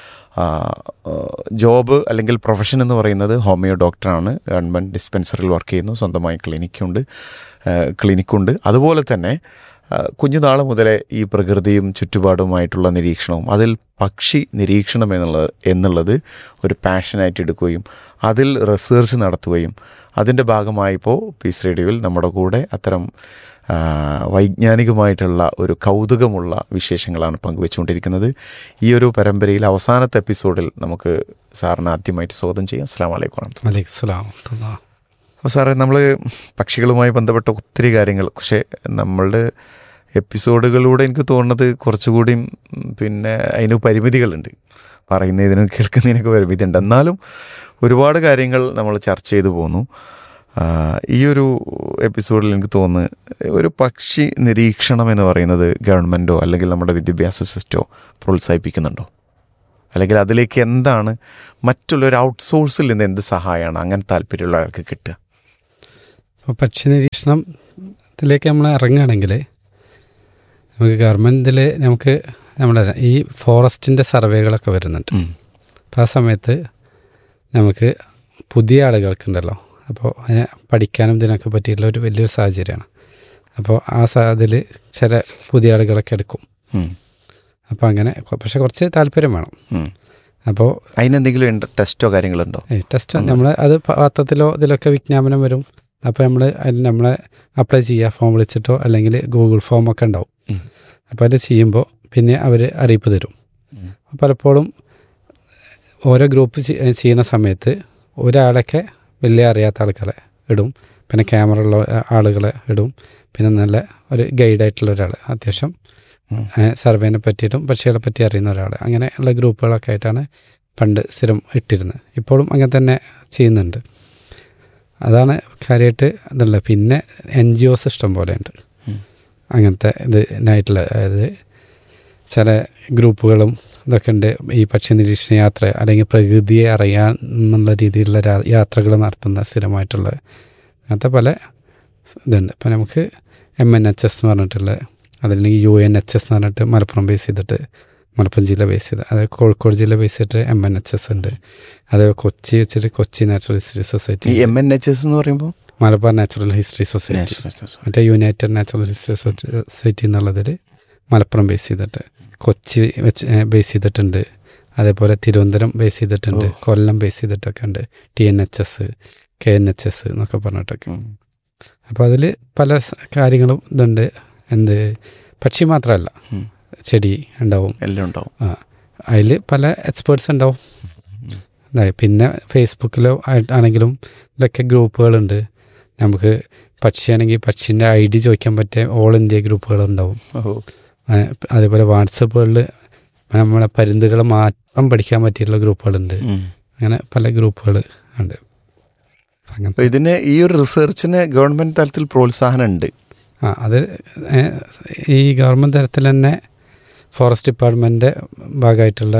ജോബ് അല്ലെങ്കിൽ പ്രൊഫഷൻ എന്ന് പറയുന്നത് ഹോമിയോ ഡോക്ടറാണ് ഗവൺമെൻറ് ഡിസ്പെൻസറിൽ വർക്ക് ചെയ്യുന്നു സ്വന്തമായി ക്ലിനിക്കുണ്ട് ക്ലിനിക്കുണ്ട് അതുപോലെ തന്നെ കുഞ്ഞുനാൾ മുതലേ ഈ പ്രകൃതിയും ചുറ്റുപാടുമായിട്ടുള്ള നിരീക്ഷണവും അതിൽ പക്ഷി നിരീക്ഷണം എന്നുള്ളത് എന്നുള്ളത് ഒരു പാഷനായിട്ട് എടുക്കുകയും അതിൽ റിസർച്ച് നടത്തുകയും അതിൻ്റെ ഭാഗമായിപ്പോൾ പീസ് റേഡിയോയിൽ നമ്മുടെ കൂടെ അത്തരം വൈജ്ഞാനികമായിട്ടുള്ള ഒരു കൗതുകമുള്ള വിശേഷങ്ങളാണ് പങ്കുവെച്ചുകൊണ്ടിരിക്കുന്നത് ഈ ഒരു പരമ്പരയിൽ അവസാനത്തെ എപ്പിസോഡിൽ നമുക്ക് സാറിന് ആദ്യമായിട്ട് സ്വാഗതം ചെയ്യാം അസ്സാം വലൈക്കും അപ്പോൾ സാറേ നമ്മൾ പക്ഷികളുമായി ബന്ധപ്പെട്ട ഒത്തിരി കാര്യങ്ങൾ പക്ഷേ നമ്മളുടെ എപ്പിസോഡുകളിലൂടെ എനിക്ക് തോന്നുന്നത് കുറച്ചുകൂടിയും പിന്നെ അതിന് പരിമിതികളുണ്ട് പറയുന്നതിനും കേൾക്കുന്നതിനൊക്കെ പരിമിതിയുണ്ട് എന്നാലും ഒരുപാട് കാര്യങ്ങൾ നമ്മൾ ചർച്ച ചെയ്തു പോന്നു ഈ ഒരു എപ്പിസോഡിൽ എനിക്ക് തോന്നുന്നു ഒരു പക്ഷി നിരീക്ഷണം എന്ന് പറയുന്നത് ഗവൺമെൻറ്റോ അല്ലെങ്കിൽ നമ്മുടെ വിദ്യാഭ്യാസ സിസ്റ്റോ പ്രോത്സാഹിപ്പിക്കുന്നുണ്ടോ അല്ലെങ്കിൽ അതിലേക്ക് എന്താണ് മറ്റുള്ള ഒരു ഔട്ട്സോഴ്സിൽ നിന്ന് എന്ത് സഹായമാണ് അങ്ങനെ താല്പര്യമുള്ള ആൾക്ക് കിട്ടുക അപ്പോൾ പക്ഷി നിരീക്ഷണത്തിലേക്ക് നമ്മൾ ഇറങ്ങുകയാണെങ്കിൽ നമുക്ക് ഗവൺമെൻറ്റിൽ നമുക്ക് നമ്മുടെ ഈ ഫോറസ്റ്റിൻ്റെ സർവേകളൊക്കെ വരുന്നുണ്ട് ഉം. അപ്പോൾ ആ സമയത്ത് നമുക്ക് പുതിയ ആളുകൾക്കുണ്ടല്ലോ അപ്പോൾ അതിനെ പഠിക്കാനും ഇതിനൊക്കെ പറ്റിയിട്ടുള്ള ഒരു വലിയൊരു സാഹചര്യമാണ് അപ്പോൾ ആ സാ അതിൽ ചില പുതിയ ആളുകളൊക്കെ എടുക്കും ഉം. അപ്പോൾ അങ്ങനെ കൊ- പക്ഷെ കുറച്ച് താല്പര്യം വേണം ഉം. അപ്പോൾ അതിനെന്തെങ്കിലും ഉണ്ട് ടെസ്റ്റോ കാര്യങ്ങളുണ്ടോ ടെസ്റ്റ് നമ്മൾ അത് പത്രത്തിലോ ഇതിലൊക്കെ വിജ്ഞാപനം വരും അപ്പോൾ നമ്മൾ അതിൽ നമ്മളെ അപ്ലൈ ചെയ്യുക ഫോം വിളിച്ചിട്ടോ അല്ലെങ്കിൽ ഗൂഗിൾ ഫോം ഒക്കെ ഉണ്ടാവും ഉം. അപ്പോൾ അത് ചെയ്യുമ്പോൾ പിന്നെ അവർ അറിയിപ്പ് തരും ഉം. പലപ്പോഴും ഓരോ ഗ്രൂപ്പ് ചെ- ചെയ്യുന്ന സമയത്ത് ഒരാളൊക്കെ വലിയ അറിയാത്ത ആൾക്കാരെ ഇടും പിന്നെ ക്യാമറ ഉള്ള ആളുകളെ ഇടും പിന്നെ നല്ല ഒരു ഗൈഡായിട്ടുള്ള ഒരാൾ അത്യാവശ്യം ഉം. സർവേനെ പറ്റിയിട്ടും പക്ഷികളെ പറ്റി അറിയുന്ന ഒരാൾ അങ്ങനെയുള്ള ഗ്രൂപ്പുകളൊക്കെ ആയിട്ടാണ് പണ്ട് സ്ഥിരം ഇട്ടിരുന്നത് ഇപ്പോഴും അങ്ങനെ തന്നെ ചെയ്യുന്നുണ്ട് അതാണ് കാര്യമായിട്ട് ഇതുള്ളത് പിന്നെ എൻ ജി ഒസ് ഇഷ്ടം പോലെ ഉണ്ട് ഉം. അങ്ങനത്തെ ഇതിനായിട്ടുള്ള അതായത് ചില ഗ്രൂപ്പുകളും ഇതൊക്കെ ഉണ്ട് ഈ പക്ഷി നിരീക്ഷണ യാത്ര അല്ലെങ്കിൽ പ്രകൃതിയെ അറിയാൻ എന്നുള്ള രീതിയിലുള്ള രാ- യാത്രകൾ നടത്തുന്ന സ്ഥിരമായിട്ടുള്ള അങ്ങനത്തെ പല ഇതുണ്ട് ഇപ്പം നമുക്ക് എം എൻ എച്ച് എസ് എന്ന് പറഞ്ഞിട്ടുള്ള അതല്ലെങ്കിൽ യു എൻ എച്ച് എസ് എന്ന് പറഞ്ഞിട്ട് മലപ്പുറം ബേസ് ചെയ്തിട്ട് മലപ്പുറം ജില്ല ബേസ് ചെയ്ത് അതായത് കോഴിക്കോട് ജില്ല ബേസ് ചെയ്തിട്ട് എം എൻ എച്ച് എസ് ഉണ്ട് അത് കൊച്ചി വെച്ചിട്ട് കൊച്ചി നാച്ചുറൽ ഹിസ്റ്ററി ഈ society M N H S എന്ന് പറയുമ്പോൾ മലബാർ നാച്ചുറൽ ഹിസ്റ്ററി സൊസൈറ്റി മറ്റേ യുണൈറ്റഡ് നാച്ചുറൽ ഹിസ്റ്ററി സൊസൈറ്റി എന്നുള്ളതിൽ മലപ്പുറം ബേസ് ചെയ്തിട്ട് കൊച്ചി വെച്ച് ബേസ് ചെയ്തിട്ടുണ്ട് അതേപോലെ തിരുവനന്തപുരം ബേസ് ചെയ്തിട്ടുണ്ട് ഓ. കൊല്ലം ബേസ് ചെയ്തിട്ടൊക്കെ ഉണ്ട് T N H S K N H S എന്നൊക്കെ പറഞ്ഞിട്ടൊക്കെ അപ്പോൾ അതിൽ പല സ- കാര്യങ്ങളും ഇതുണ്ട് എന്ത് പക്ഷി മാത്രമല്ല ഉം. ചെടി ഉണ്ടാവും എല്ലാം ഉണ്ടാവും ആ അതിൽ പല എക്സ്പേർട്സ് ഉണ്ടാവും അതായത് പിന്നെ ഫേസ്ബുക്കിലോ ആയിട്ട് ആണെങ്കിലും ഇതൊക്കെ ഗ്രൂപ്പുകളുണ്ട് നമുക്ക് പക്ഷിയാണെങ്കിൽ പക്ഷീൻ്റെ ഐ ഡി ചോദിക്കാൻ പറ്റിയ ഓൾ ഇന്ത്യ ഗ്രൂപ്പുകളുണ്ടാവും ഓ ആ, അതേപോലെ വാട്സപ്പുകളിൽ നമ്മളെ പരുന്തുകളെ മാറ്റം പഠിക്കാൻ പറ്റിയിട്ടുള്ള ഗ്രൂപ്പുകളുണ്ട് ഉം. അങ്ങനെ പല ഗ്രൂപ്പുകൾ ഉണ്ട് അങ്ങനത്തെ അപ്പൊ ഇതിന് ഈ ഒരു റിസർച്ചിന് ഗവൺമെന്റ് തലത്തിൽ പ്രോത്സാഹനം ഉണ്ട് ആ അത് ഏ, ഈ ഗവൺമെൻറ് തലത്തിൽ തന്നെ ഫോറസ്റ്റ് ഡിപ്പാർട്ട്മെൻറ്റിൻ്റെ ഭാഗമായിട്ടുള്ള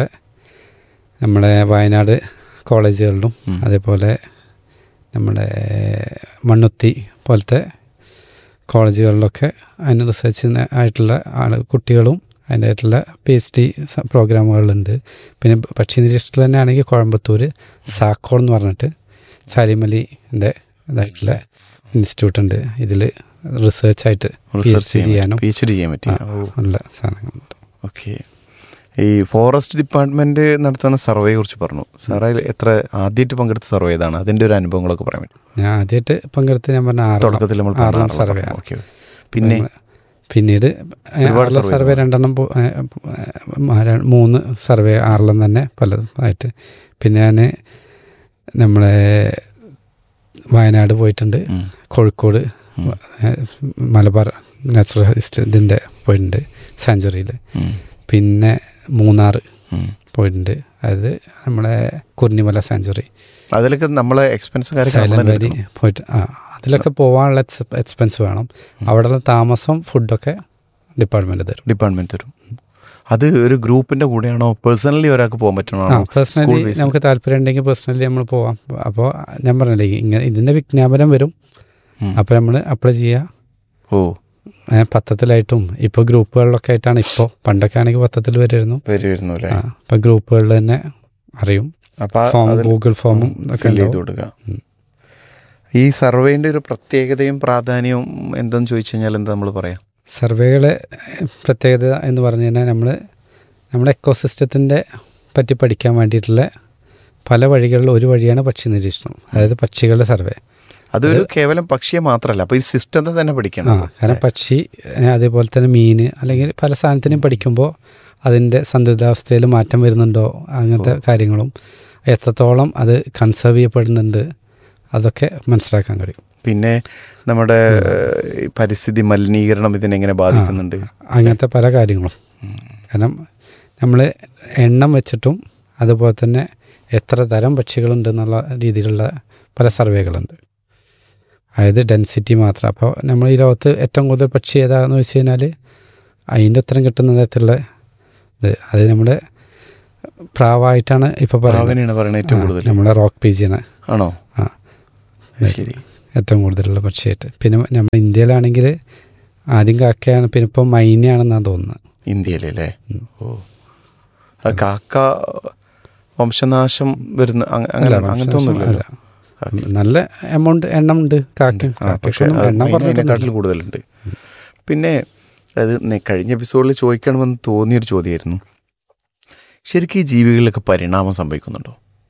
നമ്മുടെ വയനാട് കോളേജുകളിലും ഉം. അതേപോലെ നമ്മുടെ മണ്ണുത്തി പോലത്തെ കോളേജുകളിലൊക്കെ അതിന് റിസർച്ചിന് ആയിട്ടുള്ള ആൾ കുട്ടികളും അതിൻ്റെ ആയിട്ടുള്ള പി എച്ച് ഡി പ്രോഗ്രാമുകളുണ്ട് പിന്നെ പക്ഷി നിരീക്ഷണത്തിൽ തന്നെ ആണെങ്കിൽ കോയമ്പത്തൂർ സാക്കോൾ എന്ന് പറഞ്ഞിട്ട് സാലിമലിൻ്റെ ഇതായിട്ടുള്ള ഇൻസ്റ്റിറ്റ്യൂട്ട് ഉണ്ട് ഇതിൽ റിസർച്ചായിട്ട് റിസർച്ച് ചെയ്യാനും പി എച്ച് ഡി ചെയ്യാൻ പറ്റി ആ, ഉള്ള സാധനങ്ങളുണ്ട് ഓക്കെ ഈ ഫോറസ്റ്റ് ഡിപ്പാർട്ട്മെന്റ് നടത്തുന്ന സർവേയെ കുറിച്ച് പറഞ്ഞു സാറേ എത്ര ആദ്യമായിട്ട് പങ്കെടുത്ത സർവേ ഏതാണ് അതിന്റെ ഒരു അനുഭവങ്ങളൊക്കെ പറയാൻ പറ്റും ഞാൻ ആദ്യമായിട്ട് പങ്കെടുത്ത് ഞാൻ പറഞ്ഞ ആറെണ്ണം- തുടക്കത്തിൽ നമ്മൾ ആറെണ്ണം സർവേ ആണ് ഓക്കെ പിന്നെ പിന്നീട് ഒരുപാട് ആറിലെ സർവേ സർവേ ഉണ്ട്. രണ്ടെണ്ണം പോ- ഏ, ആ, ര- മൂന്ന് സർവേ ആറിലും തന്നെ പലതും ആയിട്ട് പിന്നെ ഞാൻ നമ്മളെ വയനാട് പോയിട്ടുണ്ട് ഉം. കോഴിക്കോട് ഉം. ഏ, മലബാർ നാച്ചുറൽ ഹിസ്റ്ററി ഇതിൻ്റെ പോയിട്ടുണ്ട് സാഞ്ചുറിയിൽ ഉം. പിന്നെ മൂന്നാർ ഉം. പോയിട്ടുണ്ട് അതായത് നമ്മളെ കുർണിമല സാഞ്ചുറി അതിലൊക്കെ നമ്മളെ എക്സ്പെൻസ് കാര്യങ്ങൾ നമ്മൾ സൈലന്റ് തന്നെ വാലി പോയിട്ട് ആ അതിലൊക്കെ പോകാനുള്ള എക്സ്പെൻസ് വേണം അവിടെയുള്ള താമസം ഫുഡൊക്കെ ഡിപ്പാർട്ട്മെന്റ് തരും ഡിപ്പാർട്ട്മെന്റ് തരും അത് ഒരു ഗ്രൂപ്പിന്റെ കൂടെയാണോ പേഴ്സണലി ഒരാൾക്ക് പോകാൻ ആ പറ്റണോ പേഴ്സണലി നമുക്ക് താല്പര്യം ഉണ്ടെങ്കിൽ പേഴ്സണലി നമ്മൾ പോവാം അപ്പോൾ ഞാൻ പറഞ്ഞില്ലേ ഇങ്ങനെ ഇതിൻ്റെ വിജ്ഞാപനം വരും അപ്പോൾ നമ്മൾ അപ്ലൈ ചെയ്യുക ഓ ഏ, പത്രത്തിലായിട്ടും ഇപ്പോൾ ഗ്രൂപ്പുകളിലൊക്കെ ആയിട്ടാണ് ഇപ്പോൾ പണ്ടൊക്കെ ആണെങ്കിൽ പത്രത്തിൽ വരുമായിരുന്നു വരുമായിരുന്നു അല്ലേ ആ ഇപ്പം ഗ്രൂപ്പുകളിൽ തന്നെ അറിയും അപ്പൊ ഫോം അതിൽ ഗൂഗിൾ ഫോമും ഒക്കെ ഫിൽ ചെയ്ത് ഉണ്ടാവും. കൊടുക്കുക ഉം. ഈ സർവേന്റെ ഒരു പ്രത്യേകതയും പ്രാധാന്യവും എന്തെന്ന് ചോദിച്ചു കഴിഞ്ഞാൽ എന്താ നമ്മൾ പറയാം സർവേകളെ പ്രത്യേകത എന്ന് പറഞ്ഞു കഴിഞ്ഞാൽ നമ്മൾ നമ്മുടെ എക്കോസിസ്റ്റത്തിൻ്റെ പറ്റി പഠിക്കാൻ വേണ്ടിയിട്ടുള്ള പല വഴികളിൽ ഒരു വഴിയാണ് പക്ഷി നിരീക്ഷണം അതായത് പക്ഷികളുടെ സർവേ അതൊരു കേവലം പക്ഷിയെ മാത്രമല്ല അപ്പൊ ഈ സിസ്റ്റത്തെ തന്നെ ആ പഠിക്കണം കാരണം പക്ഷി ഏ, അതേപോലെ തന്നെ മീൻ അല്ലെങ്കിൽ പല സാധനത്തിനും പഠിക്കുമ്പോൾ അതിൻ്റെ സന്തുലിതാവസ്ഥയിൽ മാറ്റം വരുന്നുണ്ടോ അങ്ങനത്തെ കാര്യങ്ങളും എത്രത്തോളം അത് കൺസേർവ് ചെയ്യപ്പെടുന്നുണ്ട് അതൊക്കെ മനസ്സിലാക്കാൻ കഴിയും പിന്നെ നമ്മുടെ ഏഹ്, ഈ പരിസ്ഥിതി മലിനീകരണം ഇതിനെങ്ങനെ ബാധിക്കുന്നുണ്ട് അങ്ങനത്തെ പല കാര്യങ്ങളും കാരണം നമ്മൾ എണ്ണം വെച്ചിട്ടും അതുപോലെ തന്നെ എത്ര തരം പക്ഷികളുണ്ട് എന്നുള്ള രീതിയിലുള്ള പല സർവേകളുണ്ട് അതായത് ഡെൻസിറ്റി മാത്രം അപ്പോൾ നമ്മൾ ഈ ലോകത്ത് ഏറ്റവും കൂടുതൽ പക്ഷി ഏതാണെന്ന് വെച്ച് കഴിഞ്ഞാൽ അതിൻ്റെ ഉത്തരം കിട്ടുന്ന തരത്തിലുള്ള ഇത് അത് നമ്മുടെ പ്രാവായിട്ടാണ് ഇപ്പോൾ പറയുന്നത് പ്രാവിനെയാണ് പറയുന്നത് ഏറ്റവും കൂടുതൽ നമ്മളെ റോക്ക് പീജിയാണ് ആണോ ആ ശരി ഏറ്റവും കൂടുതലുള്ള പക്ഷിയായിട്ട് പിന്നെ നമ്മുടെ ഇന്ത്യയിലാണെങ്കിൽ ആദ്യം കാക്കയാണ് പിന്നെ ഇപ്പോൾ മൈനയാണെന്നാണ് തോന്നുന്നത് ഇന്ത്യയിലല്ലേ ഓ അത് കാക്ക വംശനാശം വരുന്ന അങ്ങ- അങ്ങനെ അല്ല, അങ്ങനത്തെ ഒന്നുമില്ലല്ലോ അല്ല. നല്ല എമൗണ്ട് എണ്ണം ഉണ്ട് കാക്കയും ആ, പക്ഷേ കാക്കയ്ക്കൊന്നും അത് എണ്ണം അതിനെക്കാട്ടിൽ പറഞ്ഞിട്ടില്ല കൂടുതലുണ്ട് പിന്നെ അത് നെ- കഴിഞ്ഞ എപ്പിസോഡിൽ ചോദിക്കണമെന്ന് തോന്നിയൊരു ചോദ്യമായിരുന്നു ശരിക്കും ഈ ജീവികളിലൊക്കെ പരിണാമം സംഭവിക്കുന്നുണ്ടോ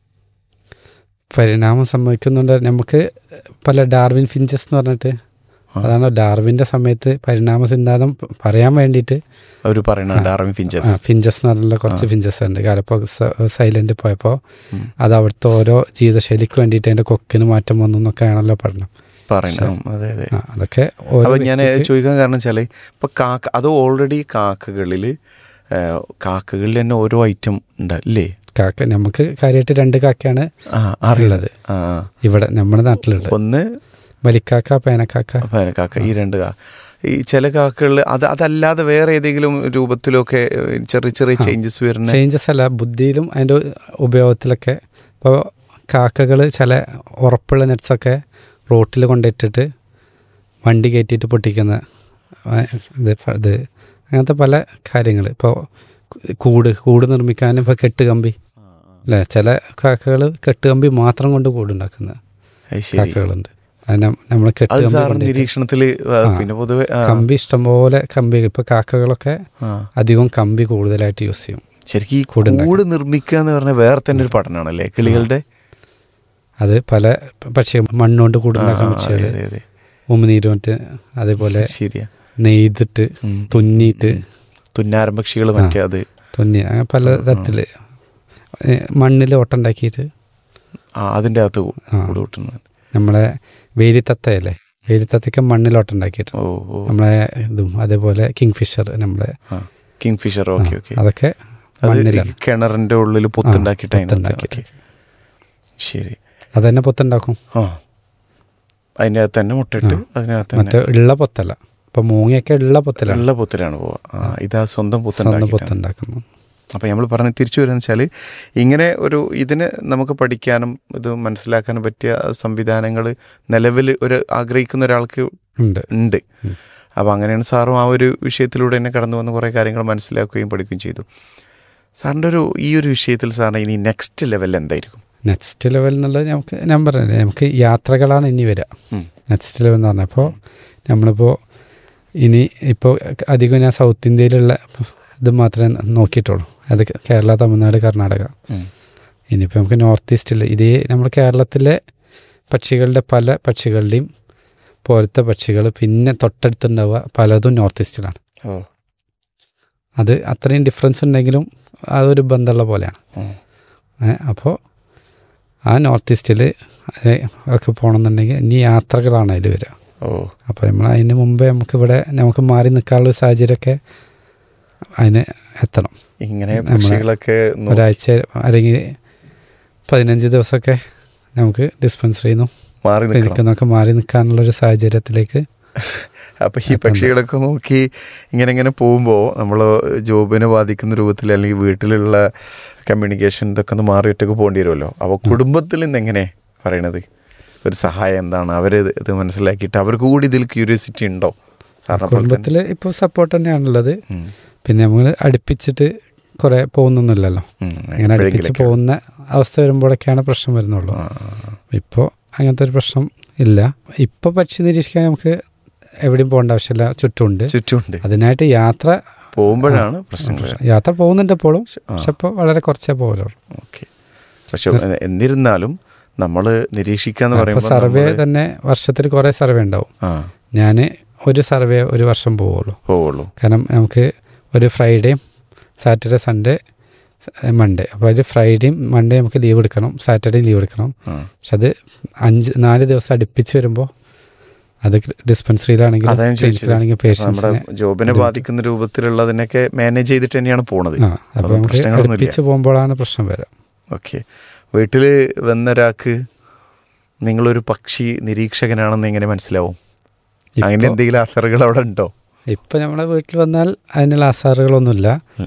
പരിണാമം സംഭവിക്കുന്നുണ്ട് നമുക്ക് പല ഡാർവിൻ ഫിഞ്ചസ് എന്ന് പറഞ്ഞിട്ട് അതാണ് ഡാർവിൻ്റെ സമയത്ത് പരിണാമ സിദ്ധാന്തം പറയാൻ വേണ്ടിയിട്ട് അവർ പറയണ ഡാർവിൻ ആ, ഫിഞ്ചസ് ഫിഞ്ചസ് എന്ന് പറഞ്ഞുള്ള കുറച്ച് ഫിഞ്ചസ് ഉണ്ട് കാലപ്പോൾ സൈലന്റ് പോയപ്പോൾ അത് അവിടുത്തെ ഓരോ ജീവിതശൈലിക്ക് വേണ്ടിയിട്ട് അതിന്റെ കൊക്കിന് മാറ്റം വന്നു എന്നൊക്കെയാണല്ലോ പഠനം പറയണം അതെ അതെ ആ, അതൊക്കെ ഓരോ അപ്പൊ ഞാൻ വ്യക്തിക്ക് ചോദിക്കാൻ കാരണം വെച്ചാല് ഇപ്പൊ കാക്ക അത് ഓൾറെഡി കാക്കകളിൽ കാക്കകളിൽ തന്നെ ഓരോ ഐറ്റം ഉണ്ടല്ലേ കാക്ക നമുക്ക് കാര്യമായിട്ട് രണ്ട് കാക്കയാണ് ആ അറിയുള്ളത് ഉള്ളത് ആ ആ. ഇവിടെ നമ്മുടെ നാട്ടിലുള്ളത് ഒന്ന് വലിക്കാക്ക പേനക്കാക്ക ഫാന കാക്ക ഈ രണ്ട് കാ ഈ ചില കാക്കകളിൽ അത് അതല്ലാതെ വേറെ ഏതെങ്കിലും രൂപത്തിലൊക്കെ ഏഹ്, ചെറിയ ചെറിയ ചേഞ്ചസ് വരുന്ന ചേഞ്ചസ് അല്ല ബുദ്ധിയിലും അതിൻ്റെ ഉപയോഗത്തിലൊക്കെ ഇപ്പോൾ കാക്കകൾ ചില ഉറപ്പുള്ള നെറ്റ്സൊക്കെ റോട്ടിൽ കൊണ്ടിട്ടിട്ട് വണ്ടി കയറ്റിയിട്ട് പൊട്ടിക്കുന്ന ആ, ഇത് പ- ഇത് അങ്ങനത്തെ പല കാര്യങ്ങൾ ഇപ്പോൾ കൂട് കൂട് നിർമ്മിക്കാനും ഇപ്പോൾ കെട്ടുകമ്പി അല്ലേ ചില കാക്കകൾ കെട്ടുകമ്പി മാത്രം കൊണ്ട് കൂടുണ്ടാക്കുന്ന അത് ശരി കാക്കകളുണ്ട് അതിനെ നമ്മൾ അത് കെട്ടുകമ്പി സാറിന് കൊണ്ടിട്ട് നിരീക്ഷണത്തില് ആ, ആ. പിന്നെ പൊതുവെ ആ, കമ്പി ഇഷ്ടംപോലെ കമ്പി ഇപ്പോൾ കാക്കകളൊക്കെ ആ. അധികം കമ്പി കൂടുതലായിട്ട് യൂസ് ചെയ്യും ശരിക്കും ഈ കൂടുണ്ടാക്കാൻ. കൂട് നിർമ്മിക്കുക എന്ന് പറഞ്ഞാൽ വേറെ തന്നെ ഒരു പഠനമാണല്ലേ കിളികളുടെ അത് പല പക്ഷി മണ്ണുകൊണ്ട് കൂടുണ്ടാക്കാൻ ആ, പക്ഷികൾ അതെ, അതെ. ഉമിനീര് മറ്റ് അതേപോലെ ശരിയാ നെയ്തിട്ട് ഉം. തുന്നിയിട്ട് തുന്നാരം പക്ഷികൾ മറ്റേ അത് തുന്നി അങ്ങനെ പല തരത്തിൽ മണ്ണിൽ ഓട്ടുണ്ടാക്കിയിട്ട് ആ അതിന്റെ അകത്ത് കൂ- ആ. കൂട് കൂട്ടുന്നത് നമ്മളെ വേലിത്തത്തയല്ലേ വേലിത്തത്തയ്ക്ക് മണ്ണിൽ ഓട്ടുണ്ടാക്കിയിട്ട് ഓ ഓ നമ്മളെ ഇതും അതേപോലെ കിങ് ഫിഷർ നമ്മളെ ആ കിങ് ഫിഷർ ഓക്കെ ആ, ഓക്കെ അതൊക്കെ അത് ഈ മണ്ണിലാണ് കിണറിന്റെ ഉള്ളിൽ പൊത്തുണ്ടാക്കിയിട്ട് അതിനകത്ത് പൊത്തുണ്ടാക്കിയിട്ട്. ഓക്കേ. ശരി അതന്നെ പൊത്തുണ്ടാക്കും ആ അതിൻ്റെ അകത്ത് തന്നെ മുട്ടിട്ട് അതിനകത്ത് മറ്റേ തന്നെ ഉള്ള പൊത്തല്ല ഇപ്പൊ മൂങ്ങയൊക്കെ ഉള്ള പൊത്തലാണ് ഉള്ള പൊത്തിലാണ് പോവുക ആ ഇതാ സ്വന്തം സ്വന്തം പൊത്തുണ്ടാക്കിയിട്ടാണ് പൊത്തുണ്ടാക്കുന്നു അപ്പം നമ്മൾ പറഞ്ഞ് തിരിച്ചു വരുന്നത് വെച്ചാൽ ഇങ്ങനെ ഒരു ഇതിന് നമുക്ക് പഠിക്കാനും ഇത് മനസ്സിലാക്കാനും പറ്റിയ സംവിധാനങ്ങൾ നിലവിൽ ഒരു ആഗ്രഹിക്കുന്ന ഒരാൾക്ക് ഉണ്ട് ഉണ്ട് ഉം. അപ്പോൾ അങ്ങനെയാണ് സാറും ആ ഒരു വിഷയത്തിലൂടെ തന്നെ കടന്നു വന്ന് കുറേ കാര്യങ്ങൾ മനസ്സിലാക്കുകയും പഠിക്കുകയും ചെയ്തു സാറിൻ്റെ ഒരു ഈ ഒരു വിഷയത്തിൽ സാറിന് ഇനി നെക്സ്റ്റ് ലെവൽ എന്തായിരിക്കും നെക്സ്റ്റ് ലെവൽ എന്നുള്ളത് നമുക്ക് ഞാൻ പറഞ്ഞില്ലേ നമുക്ക് യാത്രകളാണ് ഇനി വരിക ഉം. നെക്സ്റ്റ് ലെവൽ എന്ന് പറഞ്ഞപ്പോൾ നമ്മളിപ്പോൾ ഇനി ഇപ്പോൾ അധികം ഞാൻ സൗത്ത് ഇന്ത്യയിലുള്ള ഇത് മാത്രമേ നോക്കിയിട്ടുള്ളൂ അത് കേരള തമിഴ്നാട് കർണാടക ഉം. ഇനിയിപ്പോൾ നമുക്ക് നോർത്ത് ഈസ്റ്റിൽ ഇതേ നമ്മൾ കേരളത്തിലെ പക്ഷികളുടെ പല പക്ഷികളുടെയും പോലത്തെ പക്ഷികൾ പിന്നെ തൊട്ടടുത്തുണ്ടാവുക പലതും നോർത്ത് ഈസ്റ്റിലാണ് ഓ അത് അത്രയും ഡിഫറൻസ് ഉണ്ടെങ്കിലും അതൊരു ബന്ധമുള്ള പോലെയാണ് ഉം. അപ്പോൾ ആ നോർത്ത് ഈസ്റ്റിൽ ഒക്കെ പോകണമെന്നുണ്ടെങ്കിൽ ഇനി യാത്രകളാണ് അതിൽ വരിക ഓ അപ്പോൾ നമ്മൾ അതിന് മുമ്പേ നമുക്കിവിടെ നമുക്ക് മാറി നിൽക്കാനുള്ള ഒരു സാഹചര്യമൊക്കെ അതിന് എത്തണം ഇങ്ങനെ നമ്മളെ പക്ഷികളൊക്കെ നോ- ഒരാഴ്ച അല്ലെങ്കിൽ പതിനഞ്ച് ദിവസമൊക്കെ നമുക്ക് ഡിസ്പെൻസറിയിൽ നിന്നും മാറി ക്ലിനിക്കിൽ നിൽക്കണം നിന്നൊക്കെ മാറി നിൽക്കാനുള്ള ഒരു സാഹചര്യത്തിലേക്ക് അപ്പൊ ഈ പക്ഷികളൊക്കെ നോക്കി ഇങ്ങനെ ഇങ്ങനെ പോകുമ്പോൾ നമ്മൾ ജോബിനെ ബാധിക്കുന്ന രൂപത്തിൽ അല്ലെങ്കിൽ വീട്ടിലുള്ള കമ്മ്യൂണിക്കേഷൻ ഇതൊക്കെ ഒന്ന് മാറി ഒറ്റക്ക് പോകേണ്ടി വരുമല്ലോ അപ്പോൾ കുടുംബത്തിൽ നിന്ന് എങ്ങനെ പറയണത് ഒരു സഹായം എന്താണ് അവരെ ഇത് ഇത് മനസ്സിലാക്കിയിട്ട് അവർക്ക് കൂടി ഇതിൽ ക്യൂരിയോസിറ്റി ഉണ്ടോ സാറിനെ പോലെ തന്നെ കുടുംബത്തിൽ ഇപ്പോൾ സപ്പോർട്ട് തന്നെയാണുള്ളത് ഉം. പിന്നെ നമ്മൾ അടുപ്പിച്ചിട്ട് കുറേ പോകുന്നൊന്നുമില്ലല്ലോ ഉം. അങ്ങനെ അടുപ്പിച്ച് എപ്പോഴെങ്കിലൊക്കെ. പോകുന്ന അവസ്ഥ വരുമ്പോഴൊക്കെയാണ് പ്രശ്നം വരുന്നുള്ളൂ ആ, ആ, ആ. ഇപ്പോൾ അങ്ങനത്തെ ഒരു പ്രശ്നം ഇല്ല ഇപ്പോൾ പക്ഷി നിരീക്ഷിക്കാൻ നമുക്ക് എവിടെയും പോകേണ്ട ആവശ്യമില്ല ചുറ്റുമുണ്ട് ചുറ്റുമുണ്ട് അതിനായിട്ട് യാത്ര പോകുമ്പോഴാണ് പ്രശ്നങ്ങൾ യാത്ര പോകുന്നുണ്ട് എപ്പോഴും ആ. പക്ഷെ ഇപ്പോൾ വളരെ കുറച്ചേ പോകലുള്ളൂ ഓക്കെ പക്ഷെ എന്നിരുന്നാലും നമ്മൾ നിരീക്ഷിക്കാന്ന് ഇപ്പോൾ പറയുമ്പോൾ സർവേ നമ്മള് തന്നെ വർഷത്തിൽ കുറേ സർവേ ഉണ്ടാവും ആ ഞാൻ ഒരു സർവേ ഒരു വർഷം പോവുള്ളൂ പോവുള്ളൂ കാരണം നമുക്ക് ഒരു ഫ്രൈഡേയും സാറ്റർഡേ സൺഡേ മൺഡേ അപ്പോൾ അതിൽ ഫ്രൈഡേയും മൺഡേ നമുക്ക് ലീവ് എടുക്കണം സാറ്റർഡേയും ലീവ് എടുക്കണം ആ പക്ഷെ അത് അഞ്ച് നാല് ദിവസം അടുപ്പിച്ച് വരുമ്പോൾ അത് ഡിസ്പെൻസറിയിലാണെങ്കിലും അതാ ഞാൻ ചോദിച്ചത് ക്ലിനിക്കിലാണെങ്കിൽ അപ്പൊ നമ്മുടെ പേഷ്യൻസിനെ ജോബിനെ ബാധിക്കുന്ന രൂപത്തിലുള്ളതിനൊക്കെ മാനേജ് ചെയ്തിട്ട് തന്നെയാണ് പോണത് ആ അപ്പോൾ അതും നമുക്ക് പ്രശ്നങ്ങളൊന്നുമില്ല അടുപ്പിച്ച് പോകുമ്പോഴാണ് പ്രശ്നം വരിക ഓക്കെ വീട്ടിൽ വന്ന ഒരാൾക്ക് നിങ്ങളൊരു പക്ഷി നിരീക്ഷകനാണെന്ന് എങ്ങനെ മനസ്സിലാവും അങ്ങനെ ഇപ്പോൾ എന്തെങ്കിലും അസറുകൾ അവിടെ ഉണ്ടോ ഇപ്പോൾ നമ്മളെ വീട്ടിൽ വന്നാൽ അതിനുള്ള അസാറുകളൊന്നുമില്ല ആ.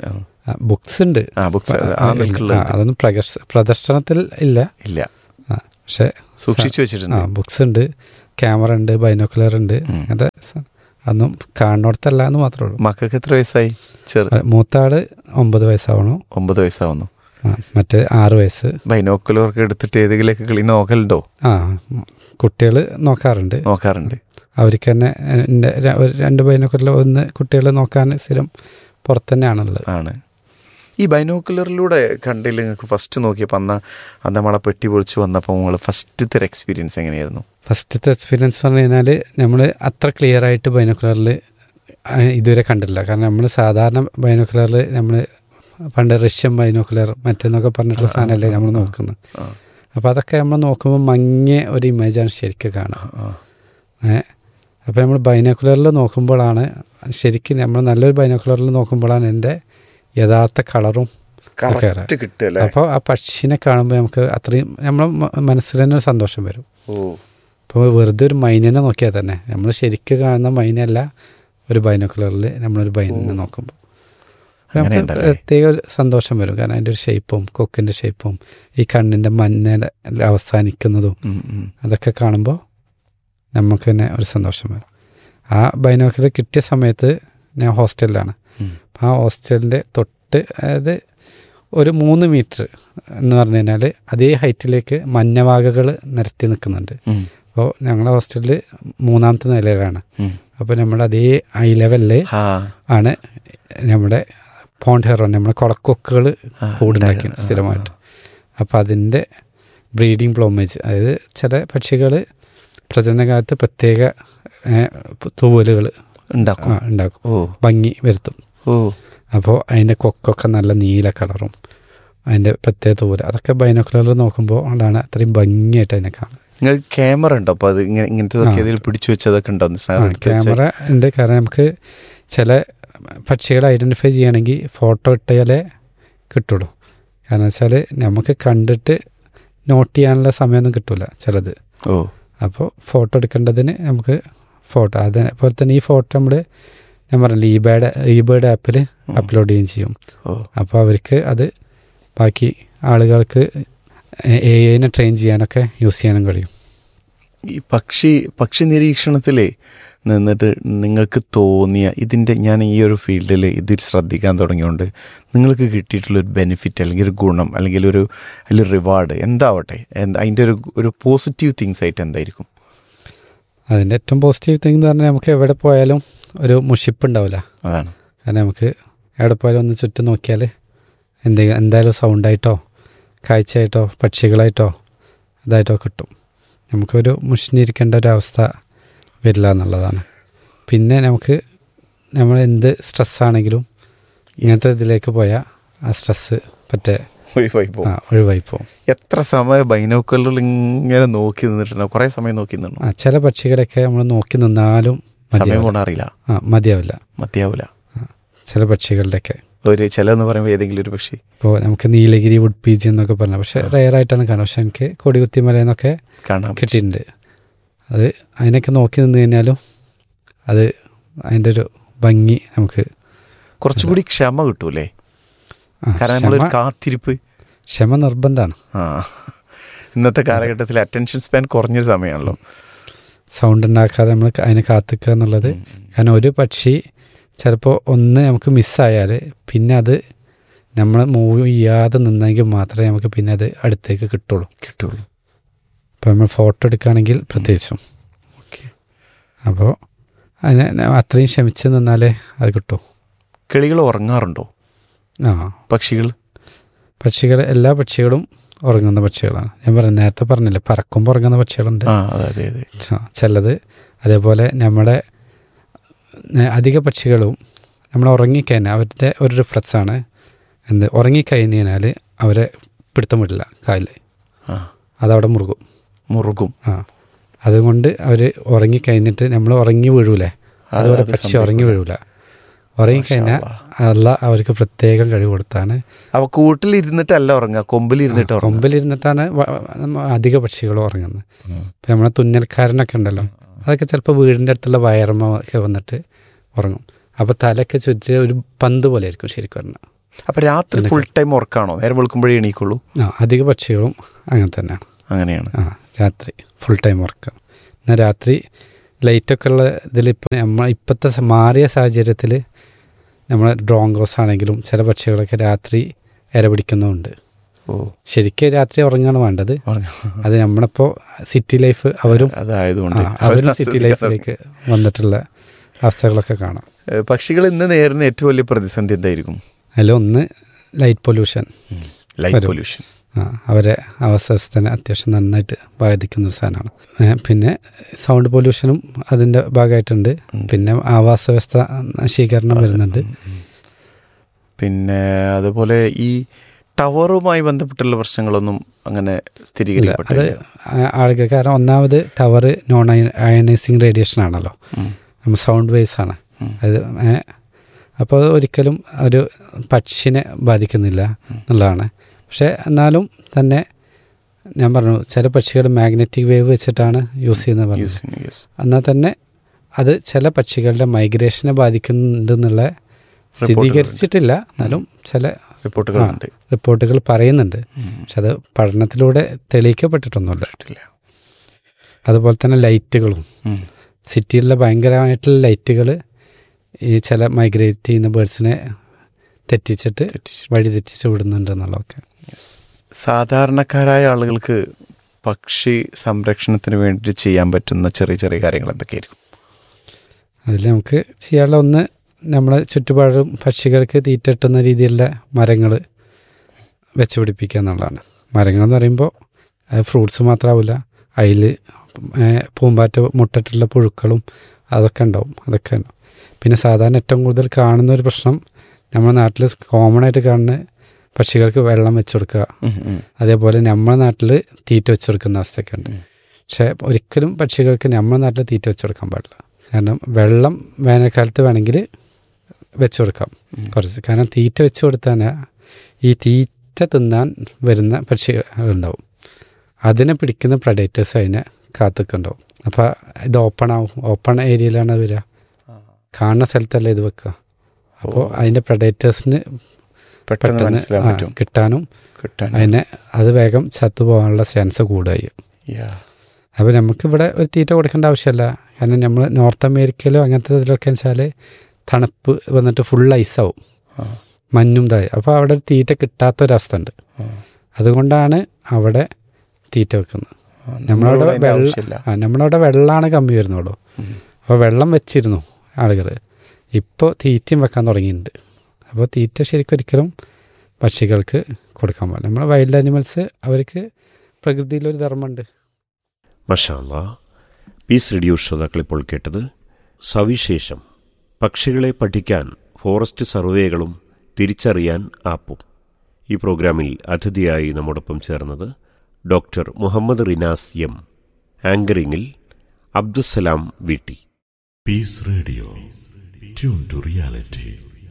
ബുക്സ് ഉണ്ട് ആ ബുക്സ് ആ ആ, നിൽക്കുള്ള അതൊന്നും പ്രകർശ- പ്രദർശനത്തിൽ ഇല്ല ഇല്ല ആ, പക്ഷെ സൂക്ഷിച്ചു ആ വെച്ചിട്ടുണ്ട് ബുക്സ് ഉണ്ട് ക്യാമറ ഉണ്ട് ബൈനോക്കുലർ ഉണ്ട് അങ്ങനത്തെ സ- അതൊന്നും കാണുന്നിടത്തല്ല എന്ന് മാത്രമേ ഉള്ളൂ മക്കൾക്ക് എത്ര വയസ്സായി ചെറു ആ, മൂത്ത ആള് ഒമ്പത് വയസ്സാവണു ഒമ്പത് വയസ്സാവുന്നു ആ, മറ്റേ ആറ് വയസ്സ് ബൈനോക്കുലർക്ക് എടുത്തിട്ട് ഏതെങ്കിലുമൊക്കെ കളി നോക്കലുണ്ടോ ആ കുട്ടികൾ നോക്കാറുണ്ട് നോക്കാറുണ്ട് അവർക്ക് തന്നെ എൻ്റെ ര- ഒരു രണ്ട് ബൈനോക്കുലർ ഒന്ന് കുട്ടികളെ നോക്കാൻ സ്ഥിരം പുറത്ത് തന്നെയാണുള്ളത് ആണ് ഈ ബൈനോക്കുലറിലൂടെ കണ്ടില്ല നിങ്ങൾക്ക് ഫസ്റ്റ് നോക്കിയപ്പോൾ അന്ന് അന്ന് നമ്മളെ പെട്ടി പൊളിച്ച് വന്നപ്പോൾ നിങ്ങൾ ഫസ്റ്റത്തെ ഒരു എക്സ്പീരിയൻസ് എങ്ങനെയായിരുന്നു ഫസ്റ്റത്തെ എക്സ്പീരിയൻസ് പറഞ്ഞു കഴിഞ്ഞാൽ നമ്മൾ അത്ര ക്ലിയർ ആയിട്ട് ബൈനോക്കുലറിൽ ഇതുവരെ കണ്ടില്ല കാരണം നമ്മൾ സാധാരണ ബൈനോക്കുലറിൽ നമ്മൾ പണ്ട് റഷ്യൻ ബൈനോക്കുലർ മറ്റേന്നൊക്കെ പറഞ്ഞിട്ടുള്ള സാധനമല്ലേ നമ്മൾ നോക്കുന്നത് ആ. അപ്പോൾ അതൊക്കെ നമ്മൾ നോക്കുമ്പോൾ മങ്ങിയ ഒരു ഇമേജാണ് ശരിക്കും കാണുക ആ. ഏ അപ്പോൾ നമ്മൾ ബൈനോക്കുലറിൽ നോക്കുമ്പോഴാണ് ശരിക്കും നമ്മൾ നല്ലൊരു ബൈനോക്കുലറിൽ നോക്കുമ്പോഴാണ് എൻ്റെ യഥാർത്ഥ കളറും ഒക്കെ അറിയാം. കറക്റ്റ് കിട്ടുമല്ലേ അപ്പോൾ ആ പക്ഷിനെ കാണുമ്പോൾ നമുക്ക് അത്രയും നമ്മളെ മ- മനസ്സിൽ തന്നെ ഒരു സന്തോഷം വരും ഓ ഇപ്പോൾ വെറുതെ ഒരു മൈനിനെ നോക്കിയാൽ തന്നെ നമ്മൾ ശരിക്കും കാണുന്ന മൈനല്ല ഒരു ബൈനോക്കുലറിൽ നമ്മളൊരു ബൈനിനെ നോക്കുമ്പോൾ അപ്പോൾ അങ്ങനെ നമുക്ക് ഉണ്ടല്ലേ? പ്രത്യേക ഒരു സന്തോഷം വരും കാരണം അതിൻ്റെ ഒരു ഷേപ്പും കൊക്കിൻ്റെ ഷേപ്പും ഈ കണ്ണിൻ്റെ മഞ്ഞ അവസാനിക്കുന്നതും ഉം, ഉം. അതൊക്കെ കാണുമ്പോൾ നമുക്ക് തന്നെ ഒരു സന്തോഷം വരും ആ ബൈനോക്കുലർ കിട്ടിയ സമയത്ത് ഞാൻ ഹോസ്റ്റലിലാണ് ഉം. അപ്പോൾ ആ ഹോസ്റ്റലിൻ്റെ തൊട്ട് അതായത് ഒരു മൂന്ന് മീറ്റർ എന്ന് പറഞ്ഞു കഴിഞ്ഞാൽ അതേ ഹൈറ്റിലേക്ക് മഞ്ഞവാകകൾ നിരത്തി നിൽക്കുന്നുണ്ട് ഉം. അപ്പോൾ ഞങ്ങളുടെ ഹോസ്റ്റലിൽ മൂന്നാമത്തെ നിലയിലാണ് ഉം. അപ്പോൾ നമ്മുടെ അതേ ഐ ലെവലിൽ ആ ആണ് നമ്മുടെ പോണ്ട് ഹെറോൺ നമ്മുടെ കുളക്കൊക്കുകൾ ആ, കൂടുണ്ടാക്കി ഉണ്ടായിരുന്നു. സ്ഥിരമായിട്ട് അപ്പോൾ അതിൻ്റെ ബ്രീഡിംഗ് പ്ലോമേജ് അതായത് ചില പക്ഷികൾ പ്രജനനകാലത്ത് പ്രത്യേക തൂവലുകൾ ഉണ്ടാക്കും ഉണ്ടാക്കും ഓ ഭംഗി വരുത്തും ഓ അപ്പോൾ അതിൻ്റെ കൊക്കൊക്കെ നല്ല നീല കളറും അതിൻ്റെ പ്രത്യേക തൂവൽ അതൊക്കെ ബൈനോക്കുലറിൽ നോക്കുമ്പോൾ അതാണ് അത്രയും ഭംഗിയായിട്ട് അതിനെ കാണും നിങ്ങൾക്ക് ക്യാമറ ഉണ്ടോ അപ്പോൾ അത് ഇങ്ങനെ ഇങ്ങനത്തെ ഏതെങ്കിലും പിടിച്ചു വെച്ചതൊക്കെ ഉണ്ടോ സാർ എടുത്ത് വെച്ച- ക്യാമറ ഉണ്ട് കാരണം നമുക്ക് ചില പക്ഷികളെ ഐഡൻറ്റിഫൈ ചെയ്യണമെങ്കിൽ ഫോട്ടോ ഇട്ടാലേ കിട്ടുള്ളൂ കാരണം വെച്ചാൽ നമുക്ക് കണ്ടിട്ട് നോട്ട് ചെയ്യാനുള്ള സമയമൊന്നും കിട്ടില്ല ചിലത് ഓ അപ്പോൾ ഫോട്ടോ എടുക്കേണ്ടതിന് നമുക്ക് ഫോട്ടോ അതേപോലെ തന്നെ ഈ ഫോട്ടോ നമ്മൾ ഞാൻ പറഞ്ഞില്ല ഈ ബേഡ് ഈ ബേഡ് ആപ്പിൽ അപ്ലോഡ് ചെയ്യുകയും ചെയ്യും ഓ അപ്പോൾ അവർക്ക് അത് ബാക്കി ആളുകൾക്ക് എ ഐനെ ട്രെയിൻ ചെയ്യാനൊക്കെ യൂസ് ചെയ്യാനും കഴിയും ഈ പക്ഷി പക്ഷി നിരീക്ഷണത്തിലേ നിന്നിട്ട് നിങ്ങൾക്ക് തോന്നിയ ഇതിൻ്റെ ഞാൻ ഈ ഒരു ഫീൽഡിൽ ഇതിൽ ശ്രദ്ധിക്കാൻ തുടങ്ങിയോണ്ട് നിങ്ങൾക്ക് കിട്ടിയിട്ടുള്ള ഒരു ബെനിഫിറ്റ് അല്ലെങ്കിൽ ഒരു ഗുണം അല്ലെങ്കിൽ ഒരു അല്ലെങ്കിൽ റിവാർഡ് എന്താവട്ടെ എന്താ അതിൻ്റെ ഒരു ഒരു പോസിറ്റീവ് തിങ്സ് ആയിട്ട് എന്തായിരിക്കും അതിൻ്റെ ഏറ്റവും പോസിറ്റീവ് തിങ് എന്ന് പറഞ്ഞാൽ നമുക്ക് എവിടെ പോയാലും ഒരു മുഷിപ്പ് ഉണ്ടാവില്ല അതാണ് കാരണം നമുക്ക് എവിടെ പോയാലും ഒന്ന് ചുറ്റും നോക്കിയാൽ എന്തെങ്കിലും എന്തായാലും സൗണ്ടായിട്ടോ കാഴ്ചയായിട്ടോ പക്ഷികളായിട്ടോ ഇതായിട്ടോ കിട്ടും നമുക്കൊരു മുഷിഞ്ഞിരിക്കേണ്ട ഒരു അവസ്ഥ വരില്ല എന്നുള്ളതാണ് പിന്നെ നമുക്ക് നമ്മൾ എന്ത് സ്ട്രെസ്സാണെങ്കിലും ഇങ്ങനത്തെ ഇതിലേക്ക് പോയാൽ ആ സ്ട്രെസ്സ് പറ്റേ ഒഴിവായി പോകും ആ ഒഴിവായി പോകും എത്ര സമയം ബൈനോക്കുലറിൽ ഇങ്ങനെ നോക്കി നിന്നിട്ടുണ്ടോ കുറേ സമയം നോക്കി നിന്നു ആ ചില പക്ഷികളൊക്കെ നമ്മൾ നോക്കി നിന്നാലും സമയം മതിയാവില്ല പോണ അറിയില്ല ആ മതിയാവില്ല മതിയാവില്ല ചില പക്ഷികളുടെയൊക്കെ ഒരു ചിലന്ന് പറയുമ്പോൾ ഏതെങ്കിലും ഒരു പക്ഷി ഇപ്പോൾ നമുക്ക് നീലഗിരി വുഡ് പീജ് എന്നൊക്കെ പറഞ്ഞു പക്ഷെ റയർ ആയിട്ടാണ് കാണുക പക്ഷെ എനിക്ക് കൊടികുത്തി മലയെന്നൊക്കെ കാണാൻ പറ്റും. കിട്ടിയിട്ടുണ്ട് അത് അതിനൊക്കെ നോക്കി നിന്ന് കഴിഞ്ഞാലും അത് അതിൻ്റെ ഒരു ഭംഗി നമുക്ക് കുറച്ചുകൂടി ക്ഷമ കിട്ടൂലേ ആ, കാരണം നമ്മളൊരു ക്ഷമ- കാത്തിരിപ്പ് ക്ഷമ നിർബന്ധമാണ് ആ ഇന്നത്തെ കാലഘട്ടത്തിൽ അറ്റൻഷൻ സ്പാൻ കുറഞ്ഞൊരു സമയമാണല്ലോ സൗണ്ട് ഉണ്ടാക്കാതെ നമ്മൾ അതിനെ കാത്തിക്കുക എന്നുള്ളത് കാരണം ഒരു പക്ഷി ചിലപ്പോൾ ഒന്ന് നമുക്ക് മിസ്സായാൽ പിന്നെ അത് നമ്മൾ മൂവ് ചെയ്യാതെ നിന്നെങ്കിൽ മാത്രമേ നമുക്ക് പിന്നെ അത് അടുത്തേക്ക് കിട്ടുള്ളൂ കിട്ടുള്ളൂ ഇപ്പോൾ നമ്മൾ ഫോട്ടോ എടുക്കുകയാണെങ്കിൽ പ്രത്യേകിച്ചും ഓക്കെ അപ്പോൾ അതിനെ അത്രയും ക്ഷമിച്ച് നിന്നാലേ അത് കിട്ടും കിളികൾ ഉറങ്ങാറുണ്ടോ ആ പക്ഷികൾ പക്ഷികൾ എല്ലാ പക്ഷികളും ഉറങ്ങുന്ന പക്ഷികളാണ് ഞാൻ പറഞ്ഞു നേരത്തെ പറഞ്ഞില്ലേ പറക്കുമ്പോൾ ഉറങ്ങുന്ന പക്ഷികളുണ്ട് ആ അതെ അതെ അതെ ആ, ചിലത് അതേപോലെ നമ്മുടെ ഏ, അധിക പക്ഷികളും നമ്മൾ ഉറങ്ങിക്കഴിഞ്ഞാൽ അവരുടെ ഒരു റിഫ്ലക്സ് ആണ് എന്ത് ഉറങ്ങിക്കഴിഞ്ഞാൽ അവരെ പിടുത്തം വിടില്ല കാലിൽ ആ അതവിടെ മുറുകും മുറുകും ആ അതുകൊണ്ട് അവർ ഉറങ്ങിക്കഴിഞ്ഞിട്ട് നമ്മൾ ഉറങ്ങി വീഴൂലേ അതുപോലെ അത് പക്ഷി ഉറങ്ങി വീഴൂല ഉറങ്ങിക്കഴിഞ്ഞാൽ അല്ല അവർക്ക് പ്രത്യേകം കഴിവ് കൊടുത്താണ് അവ കൂട്ടിലിരുന്നിട്ടല്ല ഉറങ്ങുക കൊമ്പിലിരുന്നിട്ട് ഉറങ്ങും കൊമ്പിലിരുന്നിട്ടാണ് വ- നമ്മ അധിക പക്ഷികൾ ഉറങ്ങുന്നത് ഇപ്പം നമ്മളെ തുന്നൽക്കാരനൊക്കെ ഉണ്ടല്ലോ അതൊക്കെ ചിലപ്പോൾ വീടിൻ്റെ അടുത്തുള്ള വയറമ്മ ഒക്കെ വന്നിട്ട് ഉറങ്ങും അപ്പോൾ തലയൊക്കെ ചുറ്റി ഒരു പന്ത് പോലെ ആയിരിക്കും ശരിക്കും പറഞ്ഞാൽ അപ്പൊ രാത്രി ഫുൾ ടൈം ഉറക്കാണോ നേരം വെളുക്കുമ്പോഴേ എണീക്കുള്ളൂ ആ അധിക പക്ഷികളും അങ്ങനെ തന്നെയാണ് അങ്ങനെയാണ് ആ രാത്രി ഫുൾ ടൈം ഉറക്കം എന്നാൽ രാത്രി ലൈറ്റൊക്കെ ഉള്ള ഇതിലിപ്പോൾ നമ്മൾ ഇപ്പോഴത്തെ സ- മാറിയ സാഹചര്യത്തിൽ നമ്മൾ ഡ്രോങ്കോസ് ആണെങ്കിലും ചില പക്ഷികളൊക്കെ രാത്രി ഇര പിടിക്കുന്നുമുണ്ട് ഓ ശരിക്കും രാത്രി ഉറങ്ങാണ് വേണ്ടത് പറഞ്ഞു. അത് നമ്മളിപ്പോൾ സിറ്റി ലൈഫ് അവരും അതായതുകൊണ്ട് ആ, അവരും സിറ്റി ലൈഫിലേക്ക് വന്നിട്ടുള്ള അവസ്ഥകളൊക്കെ കാണാം ഏഹ് പക്ഷികൾ ഇന്ന് നേരിടുന്ന ഏറ്റവും വലിയ പ്രതിസന്ധി എന്തായിരിക്കും അതിൽ ഒന്ന് ലൈറ്റ് പൊല്യൂഷൻ ലൈറ്റ് വരും. പൊല്യൂഷൻ ആ അവരെ അവസ്ഥനെ അത്യാവശ്യം നന്നായിട്ട് ബാധിക്കുന്ന ഒരു സാധനമാണ് ഏ, പിന്നെ സൗണ്ട് പൊല്യൂഷനും അതിൻ്റെ ഭാഗമായിട്ടുണ്ട് പിന്നെ ആവാസ വ്യവസ്ഥ നശീകരണം വരുന്നുണ്ട് പിന്നെ അതുപോലെ ഈ ടവറുമായി ബന്ധപ്പെട്ടുള്ള പ്രശ്നങ്ങളൊന്നും അങ്ങനെ ഇല്ല അത് സ്ഥിരീകരിക്കപ്പെട്ടില്ല ആ- ആളുകൾ കാരണം ഒന്നാമത് ടവർ നോൺ അയണൈസിങ് റേഡിയേഷൻ ആണല്ലോ നമ്മൾ സൗണ്ട് വേവ്സ് ആണ് അത് അപ്പോൾ അത് ഒരിക്കലും ഒരു പക്ഷിനെ ബാധിക്കുന്നില്ല എന്നുള്ളതാണ് പക്ഷേ എന്നാലും തന്നെ ഞാൻ പറഞ്ഞു ചില പക്ഷികൾ മാഗ്നറ്റിക് വേവ് വെച്ചിട്ടാണ് യൂസ് ചെയ്യുന്നത് പറഞ്ഞു Using, yes. എന്നാൽ തന്നെ അത് ചില പക്ഷികളുടെ മൈഗ്രേഷനെ ബാധിക്കുന്നുണ്ടെന്നുള്ള സ്ഥിരീകരിച്ചിട്ടില്ല എന്നാലും ചില റിപ്പോർട്ടുകളുണ്ട് ആ, റിപ്പോർട്ടുകൾ പറയുന്നുണ്ട് പക്ഷെ അത് പഠനത്തിലൂടെ തെളിയിക്കപ്പെട്ടിട്ടൊന്നുമില്ല ഇല്ല. അതുപോലെ തന്നെ ലൈറ്റുകളും ഉം. സിറ്റിയിലെ ഭയങ്കരമായിട്ടുള്ള ലൈറ്റുകൾ ഈ ചില മൈഗ്രേറ്റ് ചെയ്യുന്ന ബേർഡ്സിനെ തെറ്റിച്ചിട്ട് തെറ്റിച്ചിട്ട്. വഴി തെറ്റിച്ച് വിടുന്നുണ്ട് എന്നുള്ളതൊക്കെ സാധാരണക്കാരായ ആളുകൾക്ക് പക്ഷി സംരക്ഷണത്തിന് വേണ്ടി ചെയ്യാൻ പറ്റുന്ന ചെറിയ ചെറിയ കാര്യങ്ങൾ എന്തൊക്കെയായിരിക്കും അതിൽ നമുക്ക് ചെയ്യാനുള്ള ഒന്ന് നമ്മളെ ചുറ്റുപാടും പക്ഷികൾക്ക് തീറ്റ കിട്ടുന്ന രീതിയിലുള്ള മരങ്ങൾ വെച്ച് പിടിപ്പിക്കുക എന്നുള്ളതാണ് മരങ്ങൾ എന്ന് പറയുമ്പോൾ ഫ്രൂട്ട്സ് മാത്രമാവില്ല അതിൽ പൂമ്പാറ്റ മുട്ടിട്ടുള്ള പുഴുക്കളും അതൊക്കെ ഉണ്ടാവും അതൊക്കെ ഉണ്ടാവും പിന്നെ സാധാരണ ഏറ്റവും കൂടുതൽ കാണുന്ന ഒരു പ്രശ്നം നമ്മുടെ നാട്ടിൽ കോമൺ ആയിട്ട് കാണുന്ന പക്ഷികൾക്ക് വെള്ളം വെച്ച് കൊടുക്കുക അതേപോലെ നമ്മുടെ നാട്ടിൽ തീറ്റ വെച്ച് കൊടുക്കുന്ന അവസ്ഥയൊക്കെ ഉണ്ട് പക്ഷേ ഒരിക്കലും പക്ഷികൾക്ക് നമ്മുടെ നാട്ടിൽ തീറ്റ വെച്ച് കൊടുക്കാൻ പാടില്ല കാരണം വെള്ളം വേനൽക്കാലത്ത് വേണമെങ്കിൽ വെച്ച് കൊടുക്കാം കുറച്ച് കാരണം തീറ്റ വെച്ച് കൊടുത്താൽ ഈ തീറ്റ തിന്നാൻ വരുന്ന പക്ഷികളുണ്ടാവും അതിനെ പിടിക്കുന്ന പ്രഡേറ്റേഴ്സ് അതിനെ കാത്തുക്കുണ്ടാവും അപ്പോൾ ഇത് ഓപ്പൺ ആവും ഓപ്പൺ ഏരിയയിലാണ് അത് വരിക കാണുന്ന സ്ഥലത്തല്ല ഇത് വെക്കുക അപ്പോൾ അതിൻ്റെ പ്രഡേറ്റേഴ്സിന് പെട്ടെന്ന് പെട്ടെന്ന് മനസ്സിലാക്കാൻ ആ, പറ്റും കിട്ടാനും കിട്ടാൻ അതിനെ അത് വേഗം ചത്തുപോകാനുള്ള ചാൻസ് കൂടുകയും Yeah. അപ്പോൾ നമുക്കിവിടെ ഒരു തീറ്റ കൊടുക്കേണ്ട ആവശ്യമില്ല കാരണം നമ്മൾ നോർത്ത് അമേരിക്കയിലോ അങ്ങനത്തെ ഇതിലൊക്കെ വെച്ചാൽ തണുപ്പ് വന്നിട്ട് ഫുൾ ഐസാവും ആ. മഞ്ഞും ഇതായി അപ്പോൾ അവിടെ ഒരു തീറ്റ കിട്ടാത്തൊരവസ്ഥ ഉണ്ട് ആ. അതുകൊണ്ടാണ് അവിടെ തീറ്റ വെക്കുന്നത് ആ, നമ്മളവിടെ നമ്മളവിടെ അതിന്റെ വെള്ളം ആവശ്യമില്ല ആ നമ്മളവിടെ വെള്ളമാണ് കമ്മി വരുന്നുള്ളൂ അപ്പോൾ വെള്ളം വെച്ചിരുന്നു ആളുകൾ ഇപ്പോൾ തീറ്റയും വെക്കാൻ തുടങ്ങിയിട്ടുണ്ട് അപ്പോൾ തീറ്റ ശരിക്കും ഒരിക്കലും പക്ഷികൾക്ക് കൊടുക്കാൻ പാടില്ല നമ്മൾ വൈൽഡ് ആനിമൽസ് അവർക്ക് പ്രകൃതിയിലൊരു ധർമ്മമുണ്ട് മഷാല്ല പീസ് റേഡിയോ ശ്രോതാക്കൾ ഇപ്പോൾ കേട്ടത് സവിശേഷം പക്ഷികളെ പഠിക്കാൻ ഫോറസ്റ്റ് സർവേകളും തിരിച്ചറിയാൻ ആപ്പും ഈ പ്രോഗ്രാമിൽ അതിഥിയായി നമ്മോടൊപ്പം ചേർന്നത് ഡോക്ടർ മുഹമ്മദ് റിനാസ് എം ആങ്കറിങ്ങിൽ Abdusalam Veetti Peace Radio. Tune to reality.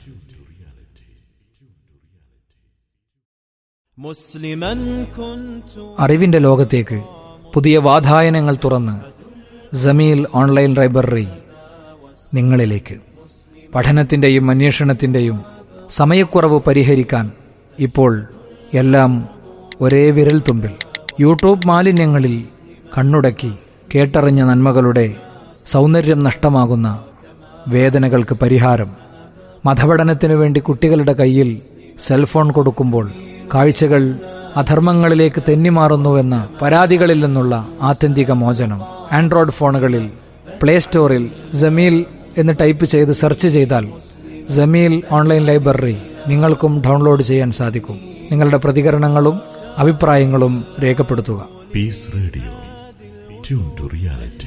مسلما كنت അറിവിന്റെ ലോകത്തേക്ക് പുതിയ വാതായനങ്ങൾ തുറന്ന് ജമീൽ ഓൺലൈൻ ലൈബ്രറി നിങ്ങളിലേക്ക് പഠനത്തിൻ്റെയും അന്വേഷണത്തിൻ്റെയും സമയക്കുറവ് പരിഹരിക്കാൻ ഇപ്പോൾ എല്ലാം ഒരേ വിരൽത്തുമ്പിൽ യൂട്യൂബ് മാലിന്യങ്ങളിൽ കണ്ണുടക്കി കേട്ടറിഞ്ഞ നന്മകളുടെ സൗന്ദര്യം നഷ്ടമാകുന്ന വേദനകൾക്ക് പരിഹാരം മതപഠനത്തിനു വേണ്ടി കുട്ടികളുടെ കയ്യിൽ സെൽഫോൺ കൊടുക്കുമ്പോൾ കാഴ്ചകൾ അധർമ്മങ്ങളിലേക്ക് തെന്നിമാറുന്നുവെന്ന പരാതികളിൽ നിന്നുള്ള ആത്യന്തിക മോചനം ആൻഡ്രോയിഡ് ഫോണുകളിൽ പ്ലേ സ്റ്റോറിൽ ജമീൽ എന്ന് ടൈപ്പ് ചെയ്ത് സെർച്ച് ചെയ്താൽ ജമീൽ ഓൺലൈൻ ലൈബ്രറി നിങ്ങൾക്കും ഡൗൺലോഡ് ചെയ്യാൻ സാധിക്കും നിങ്ങളുടെ പ്രതികരണങ്ങളും അഭിപ്രായങ്ങളും രേഖപ്പെടുത്തുക Peace Radio. Tune to reality.